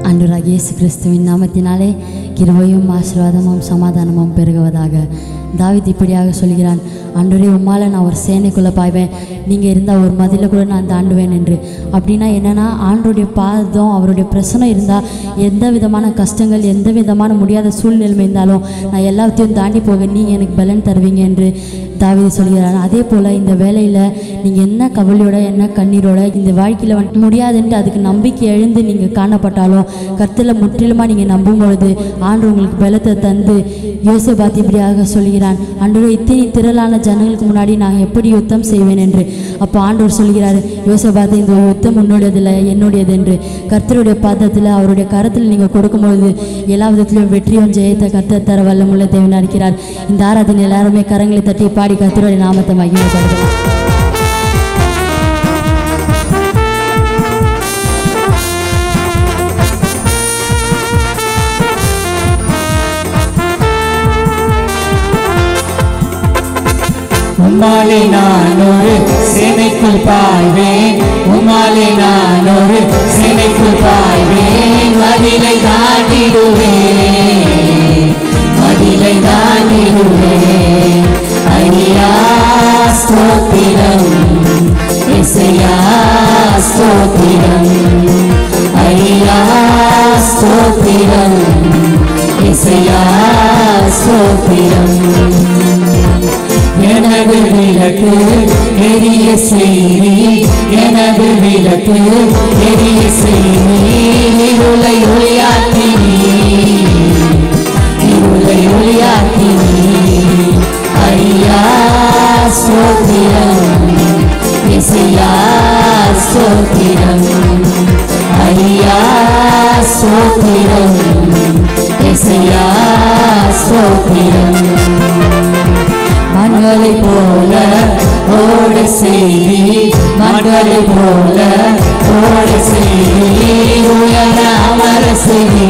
ஆண்டவராகிய இயேசு கிறிஸ்துவின் நாமத்தினாலே கிருபையும் ஆசீர்வாதமும் சமாதானமும் பெருகுவதாக தாவீது இப்படியாக சொல்கிறான் ஆண்டவரே உம்மால நான் ஒரு சேனைக்குள்ளே பாய்வேன் நீங்கள் இருந்தால் ஒரு மதில கூட நான் தாண்டுவேன் என்று அப்படின்னா என்னென்னா ஆண்டோடைய பாதம் அவருடைய பிரசனம் இருந்தால் எந்த விதமான கஷ்டங்கள் எந்த விதமான முடியாத சூழ்நிலைமை இருந்தாலும் நான் எல்லாத்தையும் தாண்டி போக நீங்கள் எனக்கு பலன் தருவீங்க என்று தாவீது சொல்கிறார் அதே போல் இந்த வேலையில் நீங்கள் என்ன கவலையோட என்ன கண்ணீரோட இந்த வாழ்க்கையில் வந்து முடியாதுன்ட்டு அதுக்கு நம்பிக்கை எழுந்து நீங்கள் காணப்பட்டாலும் கர்த்தரில் முற்றிலுமாக நீங்கள் நம்பும் பொழுது ஆண்டு உங்களுக்கு பலத்தை தந்து யோசபாத் இப்படியாக சொல்கிறான் ஆண்டவர் இத்தனை திரளான ஜனங்களுக்கு முன்னாடி நான் எப்படி யுத்தம் செய்வேன் என்று அப்போ ஆண்டவர் சொல்கிறார் யோசபாத் இந்த யுத்தம் உன்னுடையதில்லை என்னுடையது என்று கர்த்தருடைய பாதத்தில் அவருடைய கரத்தில் நீங்கள் கொடுக்கும்பொழுது எல்லா விதத்திலும் வெற்றியும் ஜெயத்தை கர்த்தர் தர வல்லமுள்ள தேவனாக இருக்கிறார் இந்த ஆராதனை எல்லாருமே கரங்களை தட்டி பாடி கர்த்தருடைய நாமத்தை மகிமைப்படுத்தலாம் உம்மாலே நான் ஒரு சேனைக்குள் பாய்வேன் உம்மாலே நான் ஒரு சேனைக்குள் பாய்வேன் மதிலை தாண்டிடுவேன் மதிலை தாண்டிடுவேன் ஐயா ஸ்தோத்திரம் இசையா ஸ்தோத்திரம் ஐயா ஸ்தோத்திரம் இசையா ஸ்தோத்திரம் எனது விளக்கு எரிய செய்தி எனது விளக்கு எரிய செய்தி இருளை ஒளியாக்கினி இருளை ஒளியாக்கினி ஐயா சோத்திரம் இசையா சோத்திரம் ஐயா சோத்திரம் இசையா சோத்திரம் மண்களை போல ஓட செய்தி மண்களை போல ஓட செய்தி உயர அமர செய்தி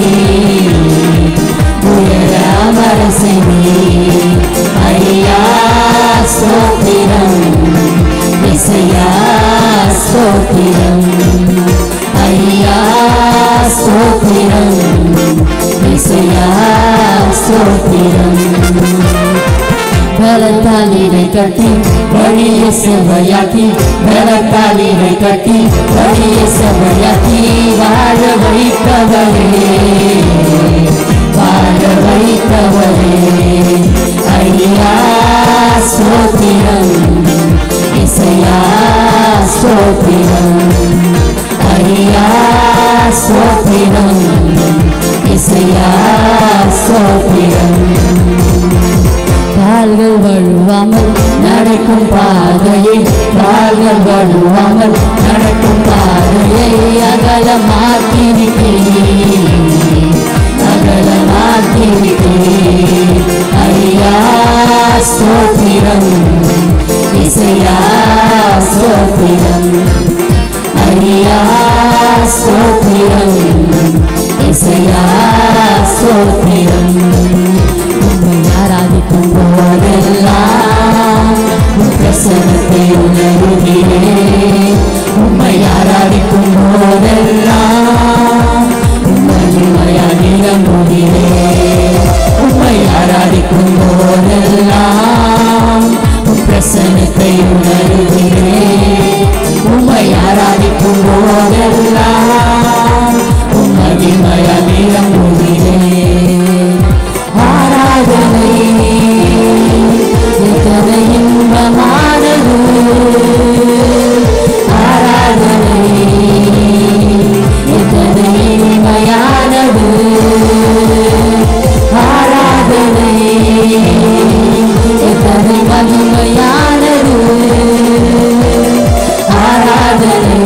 உயர அமர செய்தி ஐயா ஸ்தோத்திரம் இசையா ஸ்தோத்திரம் ஐயா ஸ்தோத்திரம் இசையா ஸ்தோத்திரம் பலத்தாலினை கட்டி வழிய செவ்வையாக்கி பலத்தாலினை கட்டி வழிய செவ்வையாக்கி வாழ வைத்தவரே வாழ வைத்தவரே ஐயா ஸ்தோத்திரம் இசையா ஸ்தோத்திரம் ஐயா ஸ்தோத்திரம் இசையா ஸ்தோத்திரம் கால்கள் வழுவாமல் நடக்கும் பாதையை கால்கள் வழுவாமல் நடக்கும் பாதையை அகலமாக்கிவிட்டேன் அகலமாக்கிவிட்டேன் ஐயா ஸ்தோத்திரம் இசையா ஸ்தோத்திரம் ஐயா ஸ்தோத்திரம் இசையா ஸ்தோத்திரம் உம்மை ஆராதிக்கும் போதெல்லாம் உம் பிரசனத்தை உணர்கிறேன் உம்மை ஆராதிக்கும் போதெல்லாம் உம்மையா நிலம்புகிறேன் உம்மை ஆராதிக்கும் போதெல்லாம் உம் பிரசனத்தை உணர்கிறேன் உம்மை ஆராதிக்கும் போதெல்லாம் உம் மகிமையா நிலம்புகிறேன் ஆராதனை எத்தனை இன்பமானது ஆராதனை எத்தனை இனிமையானது ஆராதனை எத்தனை மகிமையானது ஆராதனை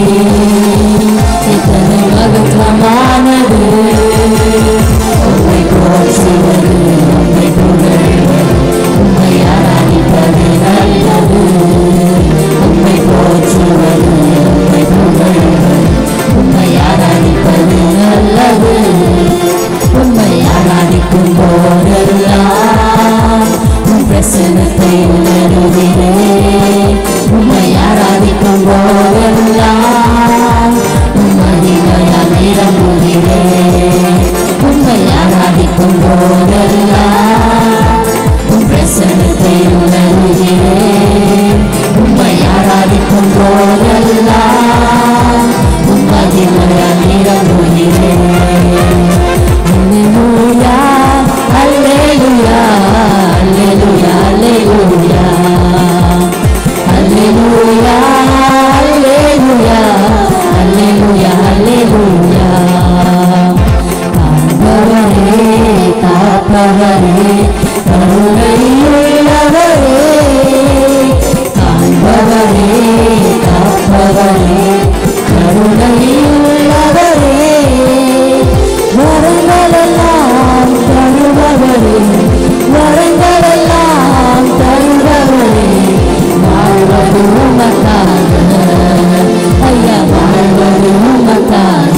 எத்தனை மகத்துவமானது உம்மை போற்றுவது உம்மை புகழ்வது உம்மை ஆராதிப்பது நல்லது உம்மை போற்றுவது உம்மை புகழ்வது உம்மை ஆராதிப்பது நல்லது உம்மை ஆராதிக்கும் போதெல்லாம் உம் பிரசனத்தை உணர்கிறேன் உம்மை ஆராதிக்கும் போதெல்லாம் உம் மகிமையால் நிரம்புகிறேன் அல்லேலூயா அல்லேலூயா அல்லேலூயா அல்லேலூயா அல்லேலூயா அல்லேலூயா அல்லேலூயா காண்பவரே காப்பவரே கருணையுள்ளவரே காண்பவரே காப்பவரே கருணையுள்ளவரே வரங்களெல்லாம் தருபவரே வரங்களெல்லாம் தருபவரே வாழ்வது உமக்காக ஐயா வாழ்வது உமக்காக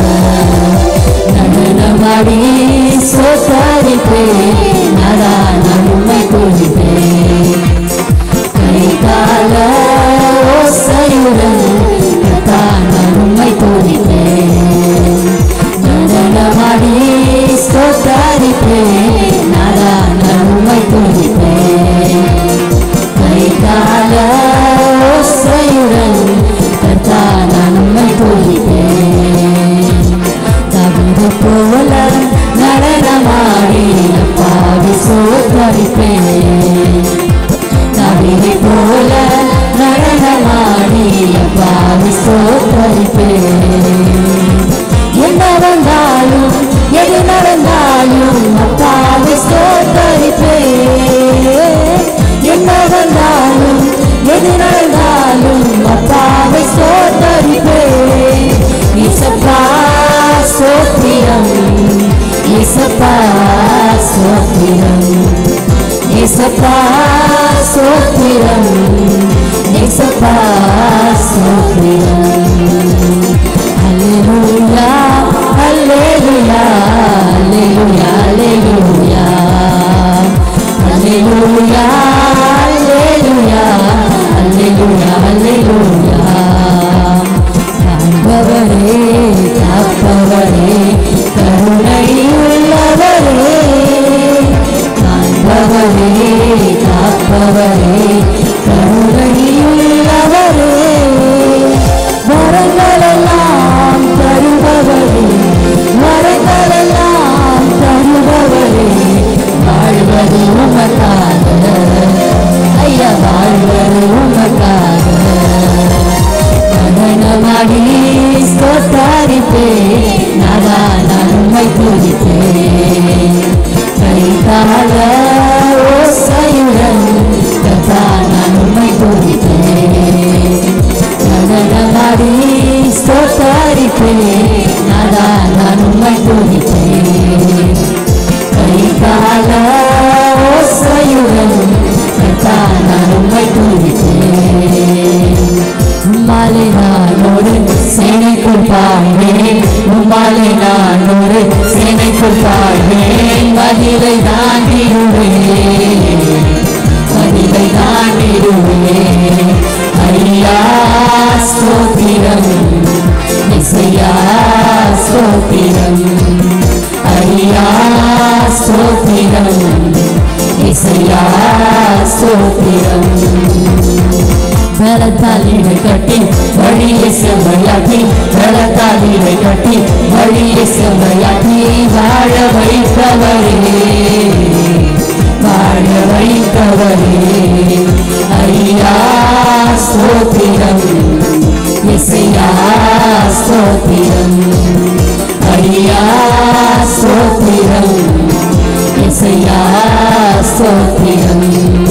நடனமாடி சோத்தாரிப்பே நடா நன்மை துதிப்பேன் கை கால ஓசையுடன் தான் நன்மை துதிப்பேன் நடனமாடி சோத்தாரிப்பேன் நடா நன்மை துதிப்பேன் கை கால ஓசையுடன் கர்த்தான் நன்மை துதிப்பேன் தகுதி போல நடனமாடி பாடி சோத்தரிப்பேன் தகுதி போல நடனமாடி பாடி சோத்தரிப்பேன் என்ன வந்தாலும் எது நடந்தாலும் அப்பாவை சோத்தரிப்பேன் என்ன வந்தாலும் எது நடந்தாலும் அப்பாவை சோத்தரிப்பேன் இசப்பா சோத்திரம் இசப்பா சோத்திரம் இசப்பா சோத்திரம் இசப்பா சோத்திரம் அல்லேலூயா அல்லேலூயா அல்லேலூயா அல்லேலூயா அல்லேலூயா அல்லேலூயா அல்லேலூயா அல்லேலூயா காண்பவரே காப்பவரே கருணையுள்ளவரே காண்பவரே காப்பவரே கருணையுள்ளவரே வரங்களெல்லாம் தருபவரே வரங்களெல்லாம் தருபவரே வாழ்வது உமக்காக ஐயா வாழ்வது உமக்காக நடனமாடி ஸ்தோத்தாரிப்பே நாதா நன்மை துதிப்பே கை கால ஓசையுடன் கதா நன்மை துதிப்பே நடனமாடி ஸ்தோத்தாரிப்பே நாதா நன்மை துதிப்பே கை கால ஓசையுடன் கதா நன்மை துதிப்பே உம்மாலே நான் ஒரு சேனைக்குள் பாய்வேன் உம்மாலே நான் ஒரு சேனைக்குள் பாய்வேன் மதிலை தாண்டிடுவேன் மதிலை தாண்டிடுவேன் ஐயா ஸ்தோத்திரம் இசையா ஸ்தோத்திரம் ஐயா ஸ்தோத்திரம் இசையா ஸ்தோத்திரம் பலத்தால் இடை கட்டி வழியை செவ்வையாக்கி பலத்தால் இடை கட்டி வழியை செவ்வையாக்கி வாழ வைத்தவரே வாழ வைத்தவரே ஐயா ஸ்தோத்திரம் இசையா ஸ்தோத்திரம் ஐயா ஸ்தோத்திரம் இசையா ஸ்தோத்திரம்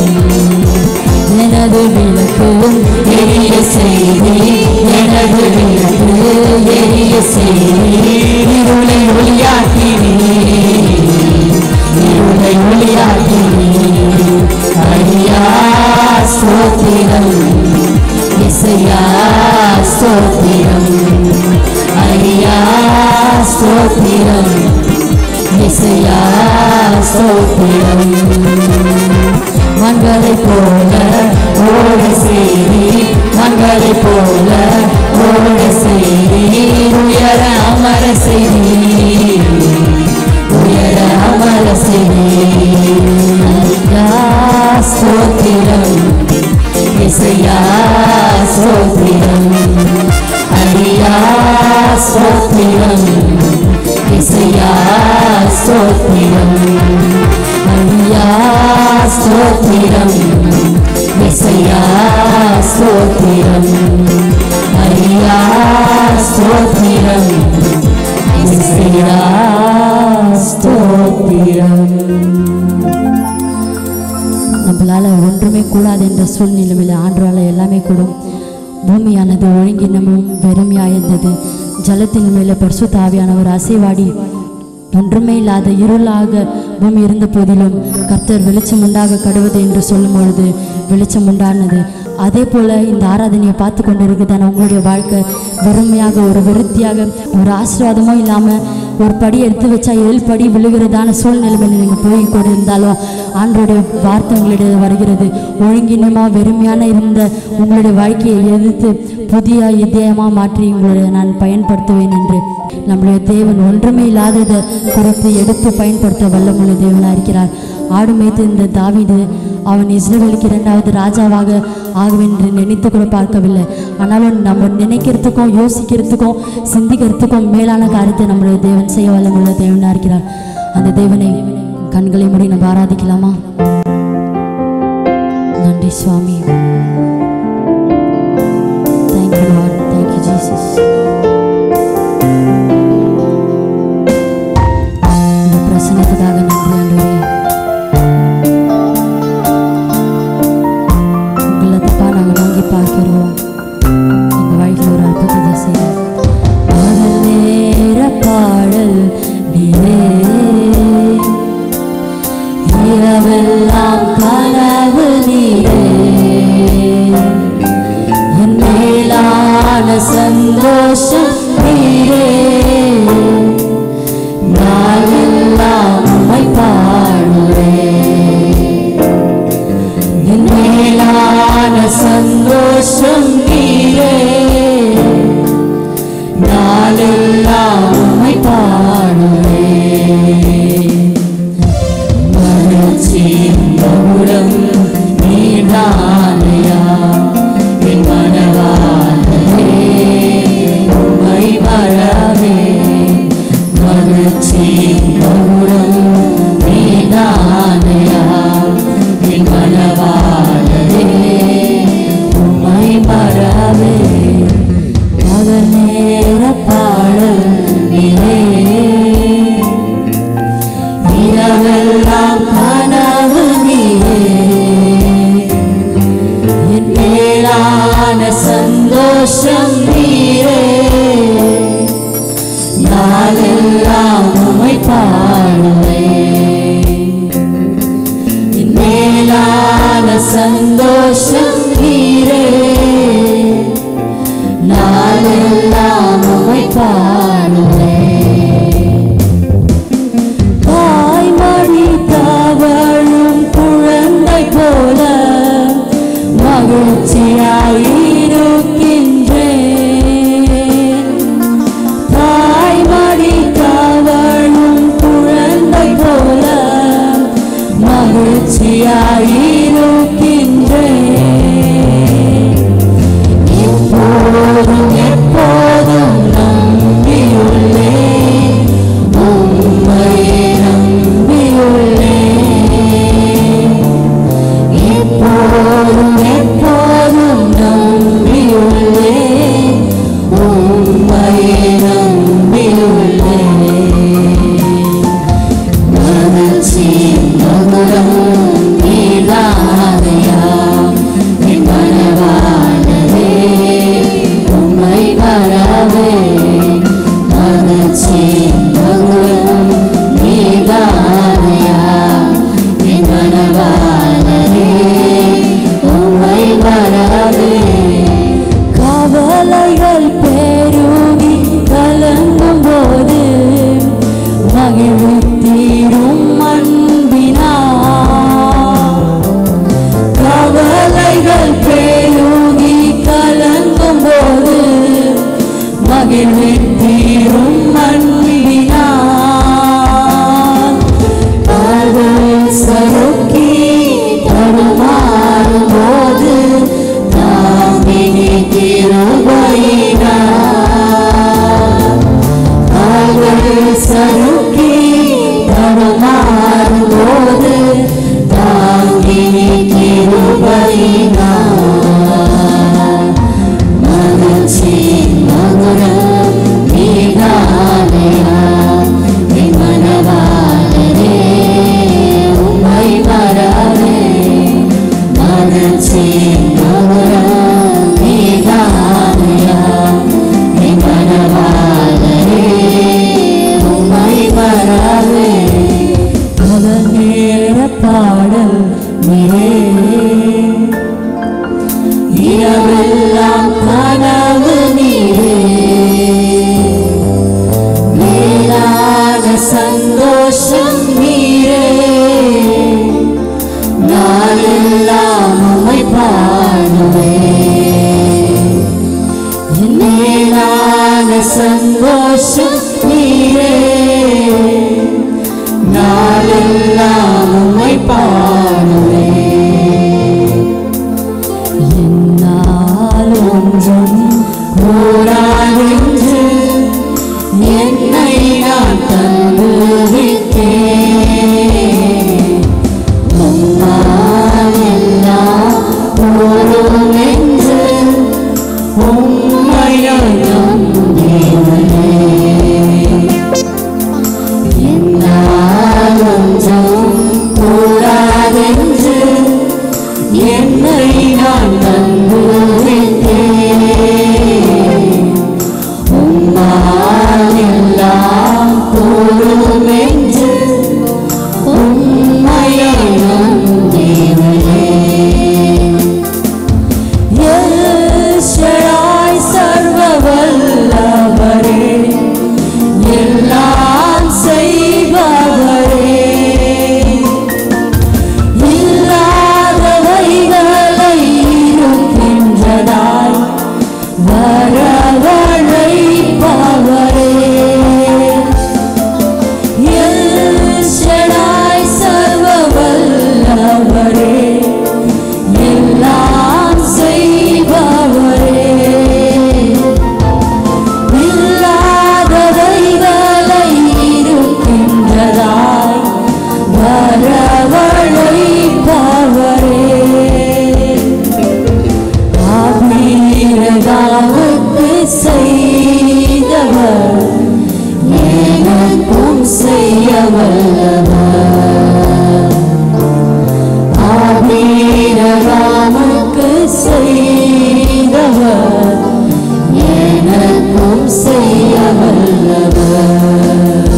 எனது விளக்கு எரிய செய்தி எனது விளக்கு எரிய செய்தி இருளை ஒளியாக்கினே இருளை ஒளியாக்கினே ஐயா ஸ்தோத்திரம் இசையா ஸ்தோத்திரம் ஐயா ஸ்தோத்திரம் இசையா ஸ்தோத்திரம் மங்களை போல ஓட செய்தி மங்களை போல ஓட செய்தி உயர அமர செய்தி உயர அமர செய்தி ஐயா ஸ்தோத்திரம் இசையா ஸ்தோத்திரம் ஐயா ஸ்தோத்திரம் ஸ்தோத்திரம் ஐயா ஸ்தோத்திரம் இசையா ஸ்தோத்திரம் ஐயா ஸ்தோத்திரம் இசையா ஸ்தோத்திரம் நம்மளால் ஒன்றுமே கூடாது என்ற சூழ்நிலையில் ஆண்டவரால் எல்லாமே கூடும் பூமியானது ஒழுங்கினமும் வெறுமையாயிருந்தது ஜலத்தின் மேலே பரிசுத்த ஆவியானவர் அசைவாடி ஒன்றுமே இல்லாத இருளாக பூமி இருந்த போதிலும் கர்த்தர் வெளிச்சம் உண்டாக கடுவது என்று சொல்லும் பொழுது வெளிச்சம் உண்டானது அதே போல இந்த ஆராதனையை பார்த்து கொண்டு இருக்குதான உங்களுடைய வாழ்க்கை வெறுமையாக ஒரு விருத்தியாக ஒரு ஆசீர்வாதமும் இல்லாமல் ஒரு படி எடுத்து வச்சா ஏழு படி விழுகிறதான சூழ்நிலைமையில் நீங்கள் போய் கொண்டு இருந்தாலும் ஆண்டோடைய வார்த்தை உங்களுடைய வருகிறது ஒழுங்கினமா வெறுமையான இருந்த உங்களுடைய வாழ்க்கையை எதிர்த்து புதிய இதயமாக மாற்றி உங்களுடைய நான் பயன்படுத்துவேன் என்று நம்முடைய தேவன் ஒன்றுமே இல்லாததை குறித்து எடுத்து பயன்படுத்த வல்லமுள்ள தேவனாக இருக்கிறார் ஆடு மேய்த்து இந்த தாவீது அவன் இஸ்ரவேலுக்கு இரண்டாவது ராஜாவாக ஆகுவென்று நினைத்து கூட பார்க்கவில்லை ஆனாலும் நம்ம நினைக்கிறதுக்கும் யோசிக்கிறதுக்கும் சிந்திக்கிறதுக்கும் மேலான காரியத்தை நம்முடைய தேவன் செய்ய வல்லமுள்ள தேவனாக இருக்கிறார் அந்த தேவனை கண்களை மூடி நம்ம ஆராதிக்கலாமா நன்றி சுவாமி தேங்க்யூ லார்ட் தேங்க்யூ ஜீசஸ் இந்த பிரசனத்துக்காக நன்றி ஆண்டவரே உங்களை தப்பா நாங்கள் நோக்கி பார்க்கிறோம் எங்கள் வாழ்க்கையில் ஒரு அற்புதத்தை செய்யும் பகல் நேர பாடல் நீரே இரவெல்லாம் கனவு நீரே என் மேலான சந்தோஷம் நீரே நாளெல்லாம் உம்மை பாடுவேன் என் மேலான சந்தோஷம் நீரே நாளெல்லாம் உம்மை பாடுவேன் மகிழ்ச்சி மகுடம் நீதானையா என் மனவாளரே உம்மை மறவே மகிழ்ச்சி மகுடம் நீதானையா என் மனவாளரே உம்மை மறவே பகல் நேர பாடல் நிலே இரவெல்லாம் கனவு நீரே என் மேலான சந்தோஷம் நீரே நாளெல்லாம் உமை பாடுவேன் என் மேலான சந்தோஷம் நீரே நாளெல்லாம் உமை பாடுவேன் தாய்மடி தவழும் குழந்தை போல மகிழ்ச்சியாயிருக்கின்றேன் தாய்மடி தவழும் குழந்தை போல மகிழ்ச்சியாயிருக்கின்றேன் எப்போதும் எப்போதும் நம்பியுள்ளேன் உம்மையே நம்பியுள்ளேன் எப்போதும் எப்போதும் நம்பியுள்ளேன் உம்மையே நம்பியுள்ளேன் மகிழ்ச்சி மகுடம் நீதானையா என் மனவாளரே உம்மை வரவே மகிழ்ச்சி மகுடம் நீதானையா என் மனவாளரே உம்மை வரவே கவலைகள் பெருகி கலங்கும் போது மகிழ்த்தீரும் அன்பினா கவலைகள் பெருகி கலங்கும் போது மகிழ்த்தீரும் அன்பினா சருக்கி தடுமாறும் போது தாமினி திருவையினா சருக்கி தடுமாறும் சந்தோஷம் நீரே நாளெல்லாம் உம்மை பாடுவேன் என் மேலான சந்தோஷம் நீரே நாளெல்லாம் உம்மை பாடுவேன் என்னால் ஒன்றும் கூடாதென்று என்னை நான் தந்து விட்டேன் உம்மால் எல்லாம் போதும் என்று உம்மையை நம்பினே என்னால் ஒன்றும் கூடாதென்று என்னை நான் தந்து விட்டேன் உம்மால் எல்லாம் கூடும் என்று உம்மையை நம்பினேன் எல்ஷடாய் சர்வ வல்லவரே எல்லாம் செய்பவரே இல்லாதவைகளை இருக்கின்றதாய் வரவழைப்பவரே எல்ஷடாய் சர்வ வல்லவரே எல்லாம் செய்பவரே இல்லாதவைகளை இருக்கின்றதாய் வரவழைப்பவரே ஆபீரகாவுக்கு செய்தவர் எனக்கும் செய்ய வல்லவர் ஆபீரகாமுக்கு செய்தவர் எனக்கும் செய்ய வல்லவர்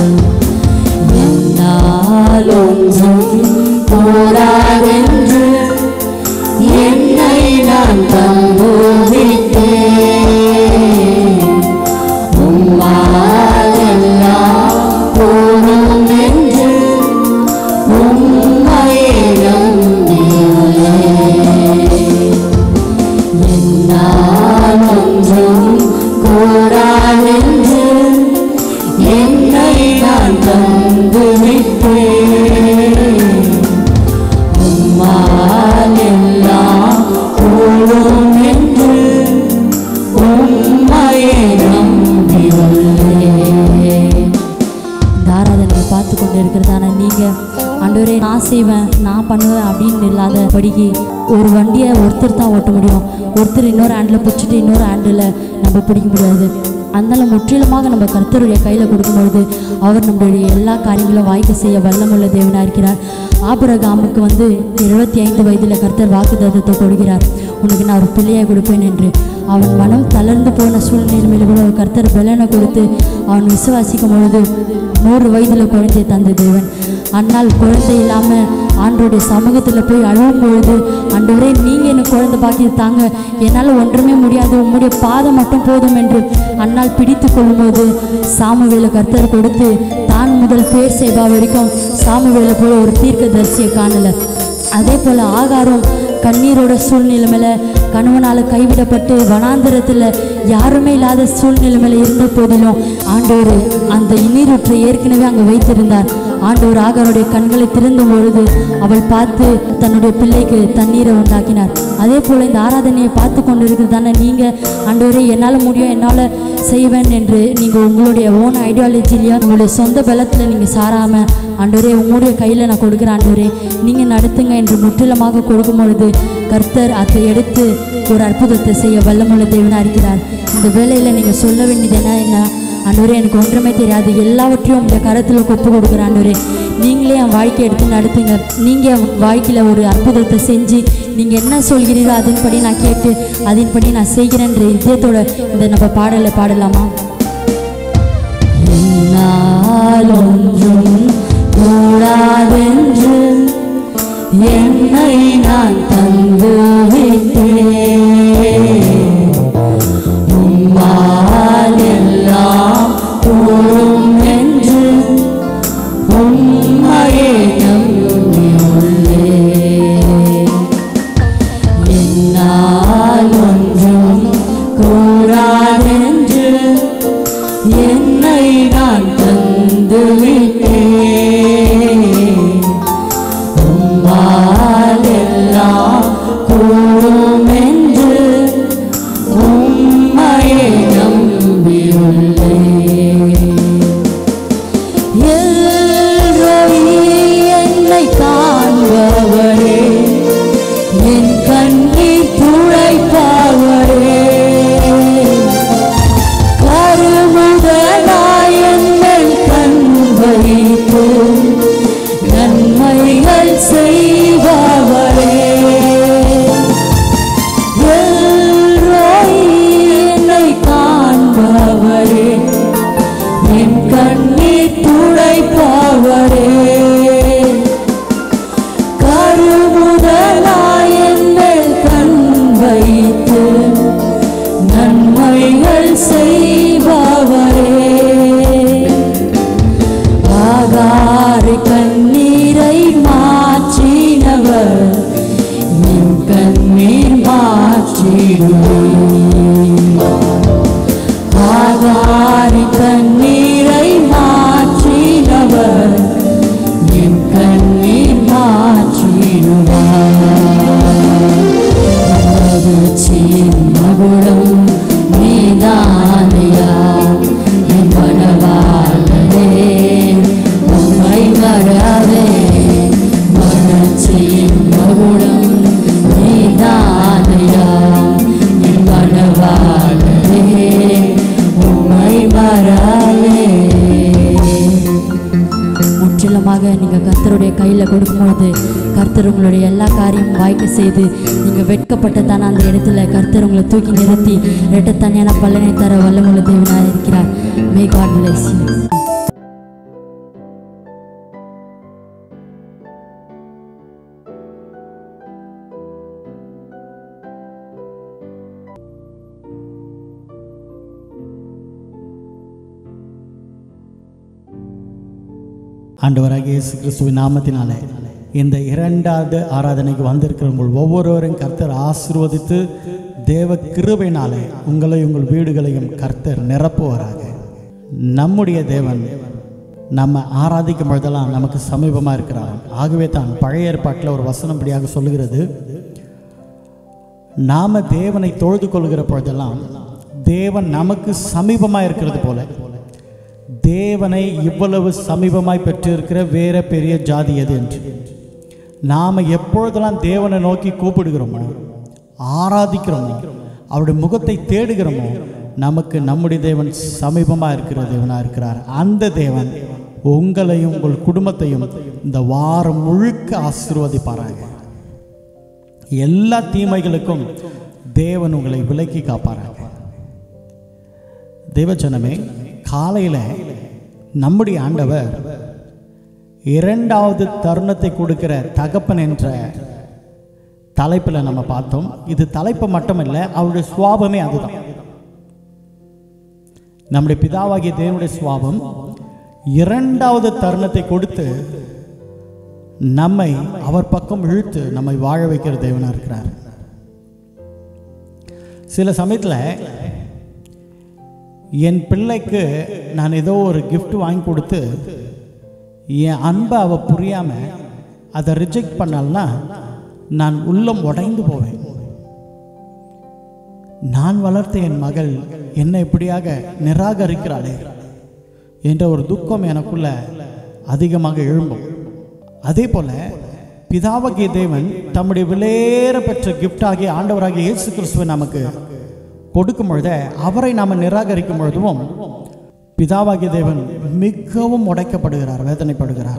என்னால் ஒன்றும் கூடாதென்று என்னை நான் தந்து விட்டேன் உம்மால் எல்லாம் கூடும் என்று உம்மையே நம்பினேன் என்னால் ஒன்றும் கூடாதென்று என்னை நான் தந்து விட்டேன் உம்மால் எல்லாம் கூடும் என்று உம்மையே நம்பியுள்ளேன் இந்த ஆராதனை பார்த்து கொண்டு இருக்கிறதான நீங்கள் ஆண்டவரே நான் செய்வேன் நான் பண்ணுவேன் அப்படின்னு இல்லாதபடிக்கு ஒரு வண்டியை ஒருத்தர் தான் ஓட்ட முடியும் ஒருத்தர் இன்னொரு ஹேண்டில் பிடிச்சிட்டு இன்னொரு ஹேண்டில் நம்ம பிடிக்க முடியாது அதனால முற்றிலுமாக நம்ம கர்த்தருடைய கையில் கொடுக்கும்பொழுது அவர் நம்மளுடைய எல்லா காரியங்களும் வாய்க்க செய்ய வல்லமுள்ள தேவனாக இருக்கிறார் ஆபரகாமுக்கு வந்து எழுபத்தி ஐந்து வயதில் கர்த்தர் வாக்குத்தத்தத்தை கொடுக்கிறார் உனக்கு நான் ஒரு பிள்ளையை கொடுப்பேன் என்று அவன் மனம் தளர்ந்து போன சூழ்நிலையில் கூட கர்த்தர் பலனை கொடுத்து அவன் விசுவாசிக்கும் பொழுது நூறு வயதில் குழந்தையை தந்த தேவன் அன்னால் குழந்தை இல்லாமல் ஆண்டோடைய சமூகத்தில் போய் அழுவும் பொழுது ஆண்டவரே நீங்கள் எனக்கு குழந்தை பாக்கி தாங்க என்னால் ஒன்றுமே முடியாது உம்முடைய பாதம் மட்டும் போதும் என்று அன்னால் பிடித்து கொள்ளும்போது சாமுவேல கர்த்தர் கொடுத்து தான் முதல் பேர் செய்வா வரைக்கும் சாமுவேல போல ஒரு தீர்க்க தரிசியை காணல அதே போல் ஆகாரம் கண்ணீரோட சூழ்நிலை மேலே கணவனால் கைவிடப்பட்டு வனாந்திரத்தில் யாருமே இல்லாத சூழ்நிலை மேலே இருந்த போதிலும் ஆண்டவர் அந்த இந்நீரூற்றை ஏற்கனவே அங்கே வைத்திருந்தார் ஆண்டவர் ஆகாருடைய கண்களை திறந்தும் பொழுது அவள் பார்த்து தன்னுடைய பிள்ளைக்கு தண்ணீரை உண்டாக்கினார் அதே போல் இந்த ஆராதனையை பார்த்து கொண்டு இருக்கிறதான நீங்கள் ஆண்டவரே என்னால் முடியும் என்னால் செய்வேன் என்று நீங்கள் உங்களுடைய ஓன் ஐடியாலஜிலையோ உங்களுடைய சொந்த பலத்தில் நீங்கள் சாராமல் ஆண்டவரே உங்களுடைய கையில் நான் கொடுக்குறேன் ஆண்டவரே நீங்கள் நடத்துங்க என்று முற்றிலுமாக கொடுக்கும் பொழுது கர்த்தர் அதை எடுத்து ஒரு அற்புதத்தை செய்ய வல்லமுள்ள தேவனாக இருக்கிறார் இந்த வேலையில் நீங்கள் சொல்ல வேண்டியது என்ன என்ன ஆண்டவரே எனக்கு ஒன்றுமே தெரியாது எல்லாவற்றையும் உங்கள் கரத்தில் ஒப்பு கொடுக்குறேன் ஆண்டவரே நீங்களே என் வாழ்க்கை எடுத்து நடத்துங்க நீங்கள் என் வாழ்க்கையில் ஒரு அற்புதத்தை செஞ்சு நீங்கள் என்ன சொல்கிறீரோ அதன்படி நான் கேட்டு அதன்படி நான் செய்கிறேன்ற இதயத்தோட இந்த நம்ம பாடலை பாடலாமா என்னால் ஒன்றும் கூடாதென்று என்னை நான் தந்து விட்டேன் உம்மால் எல்லாம் கூடும் என்று என் கண்ணீர் துடைப்பவரே கருமுதலாய் என் மேல் கண் வைத்து நன்மைகள் செய்பவரே ஆகாரி கண்ணீரை மாற்றினவர் என் கண்ணீர் மாற்றிடுவே ஆகாரி கண்ணீரை மாற்றினவர் என் கண்ணீர் மாற்றிடுவார் மகுடம் நீதானையா என் மனவாளரே உம்மை மறவே மனச்சின் மகுடம் நீதானையா என் மனவாளரே உம்மை மறவே முற்றிலுமாக நீங்கள் கர்த்தருடைய கையில் கொடுக்கும்பொழுது கர்த்தர் உங்களுடைய எல்லா காரியமும் வாய்க்க செய்து நீங்கள் வெட்கப்பட்டதான அந்த இடத்துல கர்த்தர் உங்களை தூக்கி நிறுத்தி இரட்டத்தனியான பலனை தர வல்லமுள்ள தேவனாக இருக்கிறார் மே காட் bless you ஆண்டவராகிய இயேசு கிறிஸ்துவின் நாமத்தினாலே இந்த இரண்டாவது ஆராதனைக்கு வந்திருக்கிற உங்கள் ஒவ்வொருவரையும் கர்த்தர் ஆசீர்வதித்து தேவ கிருபையினாலே உங்களை உங்கள் வீடுகளையும் கர்த்தர் நிரப்புவாராக நம்முடைய தேவன் நம்ம ஆராதிக்கும் பொழுதெல்லாம் நமக்கு சமீபமாக இருக்கிறார் ஆகவே தான் பழைய ஏற்பாட்டில் ஒரு வசனப்படியாக சொல்லுகிறது நாம தேவனை தொழுது கொள்கிற பொழுதெல்லாம் தேவன் நமக்கு சமீபமாக இருக்கிறது போல தேவனை இவ்வளவு சமீபமாய் பெற்றிருக்கிற வேற பெரிய ஜாதி எது என்று நாம் எப்பொழுதெல்லாம் தேவனை நோக்கி கூப்பிடுகிறோமோ ஆராதிக்கிறோமோ அவருடைய முகத்தை தேடுகிறோமோ நமக்கு நம்முடைய தேவன் சமீபமாக இருக்கிற தேவனாக இருக்கிறார் அந்த தேவன் உங்களையும் உங்கள் குடும்பத்தையும் இந்த வாரம் முழுக்க ஆசீர்வதிப்பாராங்க எல்லா தீமைகளுக்கும் தேவன் உங்களை விலக்கி காப்பாராங்க தேவஜனமே காலையில் நம்முடைய ஆண்டவர் இரண்டாவது தருணத்தை கொடுக்கிற தகப்பன் என்ற தலைப்பில் நம்ம பார்த்தோம் இது தலைப்பு மட்டும் இல்லை அவருடைய சுவாபமே அதுதான் நம்முடைய பிதாவாகிய தேவனுடைய சுவாபம் இரண்டாவது தருணத்தை கொடுத்து நம்மை அவர் பக்கம் இழுத்து நம்மை வாழ வைக்கிற தேவனா இருக்கிறார் சில சமயத்தில் என் பிள்ளைக்கு நான் ஏதோ ஒரு gift வாங்கி கொடுத்து என் அன்பை அவ புரியாம அதை ரிஜெக்ட் பண்ணால்னா நான் உள்ளம் உடைந்து போவேன் நான் வளர்த்த என் மகள் என்னை இப்படியாக நிராகரிக்கிறாளே என்ற ஒரு துக்கம் எனக்குள்ள அதிகமாக எழும்பும் அதே போல பிதாவகிய தேவன் தம்முடைய விலையேற பெற்ற கிஃப்ட் ஆகிய ஆண்டவராகிய இயேசு கிறிஸ்துவை நமக்கு கொடுக்கும் பொழுதே அவரை நாம் நிராகரிக்கும் பொழுதும் பிதாவாகிய தேவன் மிகவும் உடைக்கப்படுகிறார் வேதனைப்படுகிறார்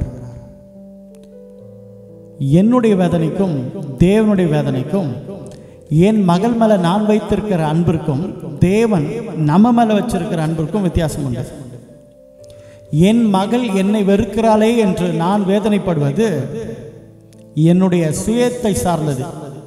என்னுடைய வேதனைக்கும் தேவனுடைய வேதனைக்கும் என் மகள் மேல நான் வைத்திருக்கிற அன்பிற்கும் தேவன் நம்ம மேல வச்சிருக்கிற அன்பிற்கும் வித்தியாசம் உண்டு என் மகள் என்னை வெறுக்கிறாளே என்று நான் வேதனைப்படுவது என்னுடைய சுயத்தை சார்ந்தது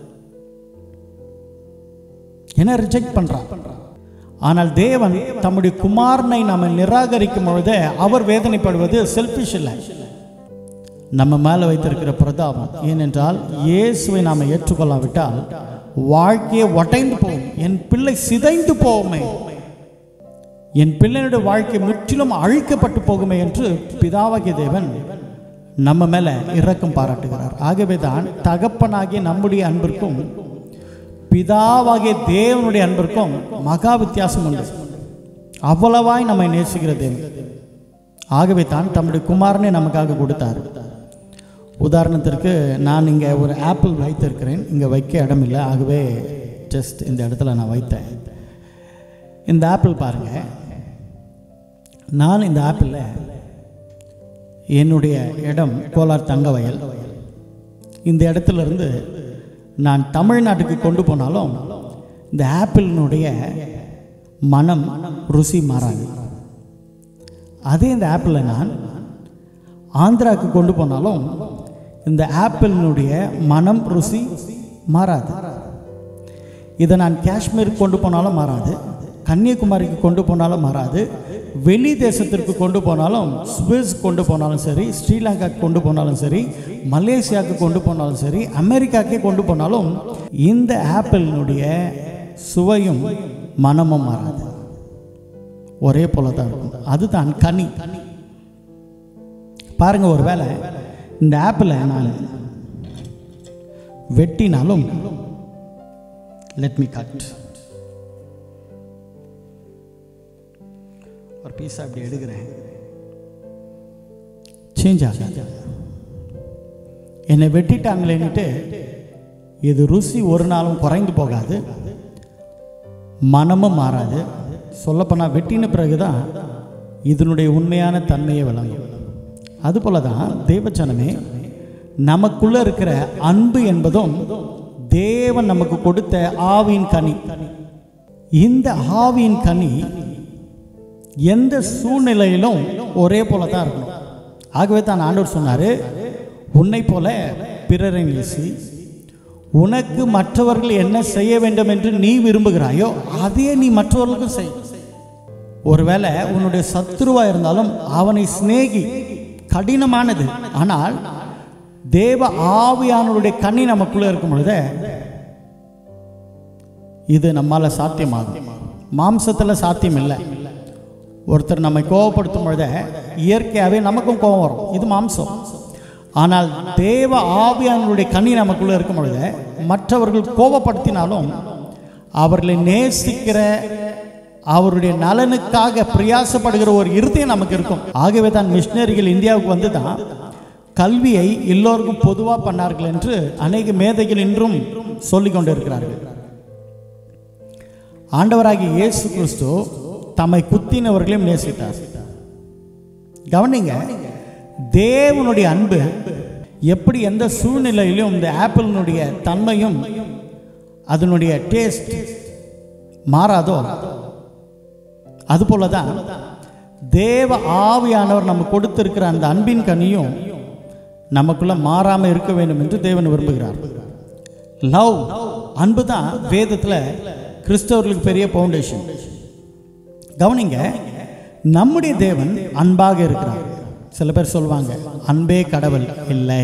என்ன ரிஜெக்ட் பண்றான் ஆனால் தேவன் தம்முடைய குமாரனை நாம நிராகரிக்கும் பொழுது அவர் வேதனைப்படுவது செல்ஃபிஷ் இல்லை நம்ம மேல வைத்திருக்கிற பிரதாபம் ஏனென்றால் இயேசுவை நாம ஏற்றுக்கொள்ளாவிட்டால் வாழ்க்கையை உடைந்து போகும் என் பிள்ளை சிதைந்து போகுமே என் பிள்ளையுடைய வாழ்க்கை முற்றிலும் அழிக்கப்பட்டு போகுமே என்று பிதாவாகிய தேவன் நம்ம மேல இரக்கம் பாராட்டுகிறார் ஆகவே தான் தகப்பனாகிய நம்முடைய அன்பிற்கும் பிதாவாகிய தேவனுடைய அன்பிற்கும் மகா வித்தியாசம் உண்டு அவ்வளவாய் நம்மை நேசிக்கிற தேவன் ஆகவே தான் தம்முடைய குமாரனை நமக்காக கொடுத்தார் உதாரணத்திற்கு நான் இங்கே ஒரு ஆப்பிள் வைத்திருக்கிறேன் இங்கே வைக்க இடம் இல்லை ஆகவே ஜஸ்ட் இந்த இடத்துல நான் வைத்தேன் இந்த ஆப்பிள் பாருங்க நான் இந்த ஆப்பிளில் என்னுடைய இடம் கோலார் தங்க வயல் இந்த இடத்துல இருந்து நான் தமிழ்நாட்டுக்கு கொண்டு போனாலும் இந்த ஆப்பிளினுடைய மனம் ருசி மாறாது அதே இந்த ஆப்பிளை நான் ஆந்திராவுக்கு கொண்டு போனாலும் இந்த ஆப்பிளினுடைய மனம் ருசி மாறாது இதை நான் காஷ்மீருக்கு கொண்டு போனாலும் மாறாது கன்னியாகுமரிக்கு கொண்டு போனாலும் மாறாது வெளி தேசத்திற்கு கொண்டு போனாலும் சுவிஸ் கொண்டு போனாலும் சரி ஸ்ரீலங்காக்கு கொண்டு போனாலும் சரி மலேசியாவுக்கு கொண்டு போனாலும் சரி அமெரிக்காக்கே கொண்டு போனாலும் இந்த ஆப்பிளினுடைய சுவையும் மனமும் மாறாது ஒரே போல தான் இருக்கும் அதுதான் கனி பாருங்க ஒரு வேளை இந்த ஆப்பிளை நான் வெட்டினாலும் லெட் மீ கட் ஒரு பீஸ் அப்படி எடுக்கிறேன் சேஞ்ச் ஆகாது என்னை வெட்டிட்டாங்களேன்னுட்டு இது ருசி ஒரு நாளும் குறைந்து போகாது மனமும் மாறாது சொல்லப்போனால் வெட்டின பிறகு தான் இதனுடைய உண்மையான தன்மையை விளங்கும் அதுபோல தான் தேவச்சனமே நமக்குள்ள இருக்கிற அன்பு என்பதும் தேவன் நமக்கு கொடுத்த ஆவியின் கனி இந்த ஆவியின் கனி எந்த சூழ்நிலையிலும் ஒரே போல தான் இருக்கணும் ஆகவே தான் ஆண்டவர் சொன்னார் உன்னை போல பிறரை நேசி உனக்கு மற்றவர்கள் என்ன செய்ய வேண்டும் என்று நீ விரும்புகிறாயோ அதையே நீ மற்றவர்களுக்கும் செய் ஒருவேளை உன்னுடைய சத்துருவா இருந்தாலும் அவனை சிநேகி கடினமானது ஆனால் தேவ ஆவியானவருடைய கண்ணி நமக்குள்ள இருக்கும் பொழுது இது நம்மால சாத்தியமாகும் மாம்சத்தில் சாத்தியம் இல்லை ஒருத்தர் நம்மை கோவப்படுத்தும் பொழுது இயற்கையாகவே நமக்கும் கோபம் வரும் இது மாம்சம் ஆனால் தேவ ஆவியானவருடைய கண்ணி நமக்குள்ள இருக்கும் பொழுது மற்றவர்கள் கோபப்படுத்தினாலும் அவர்களை நேசிக்கிற அவருடைய நலனுக்காக பிரயாசப்படுகிற ஒரு இருதயம் நமக்கு இருக்கும் ஆகவே தான் மிஷினரிகள் இந்தியாவுக்கு வந்து தான் கல்வியை எல்லோருக்கும் பொதுவாக பண்ணார்கள் என்று அநேக மேதைகள் இன்றும் சொல்லிக் கொண்டிருக்கிறார்கள் ஆண்டவராகிய இயேசு கிறிஸ்து தம்மை குத்தினவர்களையும் நேசித்தார் கவனிங்க தேவனுடைய அன்பு எப்படி எந்த சூழ்நிலையிலும் இந்த ஆப்பிளினுடைய தன்மையும் அதனுடைய டேஸ்ட் மாறாதோ அதுபோல தான் தேவ ஆவியானவர் நம்ம கொடுத்திருக்கிற அந்த அன்பின் கனியும் நமக்குள்ள மாறாமல் இருக்க வேண்டும் என்று தேவன் விரும்புகிறார் லவ் அன்பு தான் வேதத்தில் கிறிஸ்தவர்களுக்கு பெரிய ஃபவுண்டேஷன் கவனிங்க நம்முடைய தேவன் அன்பாக இருக்கிறார் சில பேர் சொல்லுவாங்க அன்பே கடவுள் இல்லை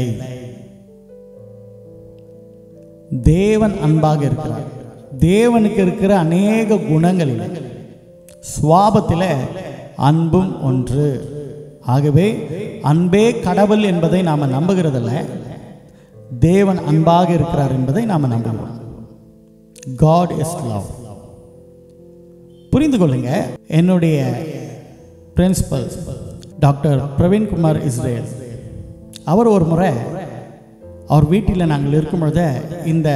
தேவன் அன்பாக இருக்கிறார் தேவனுக்கு இருக்கிற அநேக குணங்களில் சுவாபத்தில் அன்பும் ஒன்று ஆகவே அன்பே கடவுள் என்பதை நாம் நம்புகிறதில்ல தேவன் அன்பாக இருக்கிறார் என்பதை நாம் நம்புகிறோம் காட் இஸ் லவ் புரிந்து கொள்ளுங்க என்னுடைய பிரின்சிபல் டாக்டர் பிரவீன்குமார் இஸ்ரேல் அவர் ஒரு முறை அவர் வீட்டில் நாங்கள் இருக்கும் பொழுது இந்த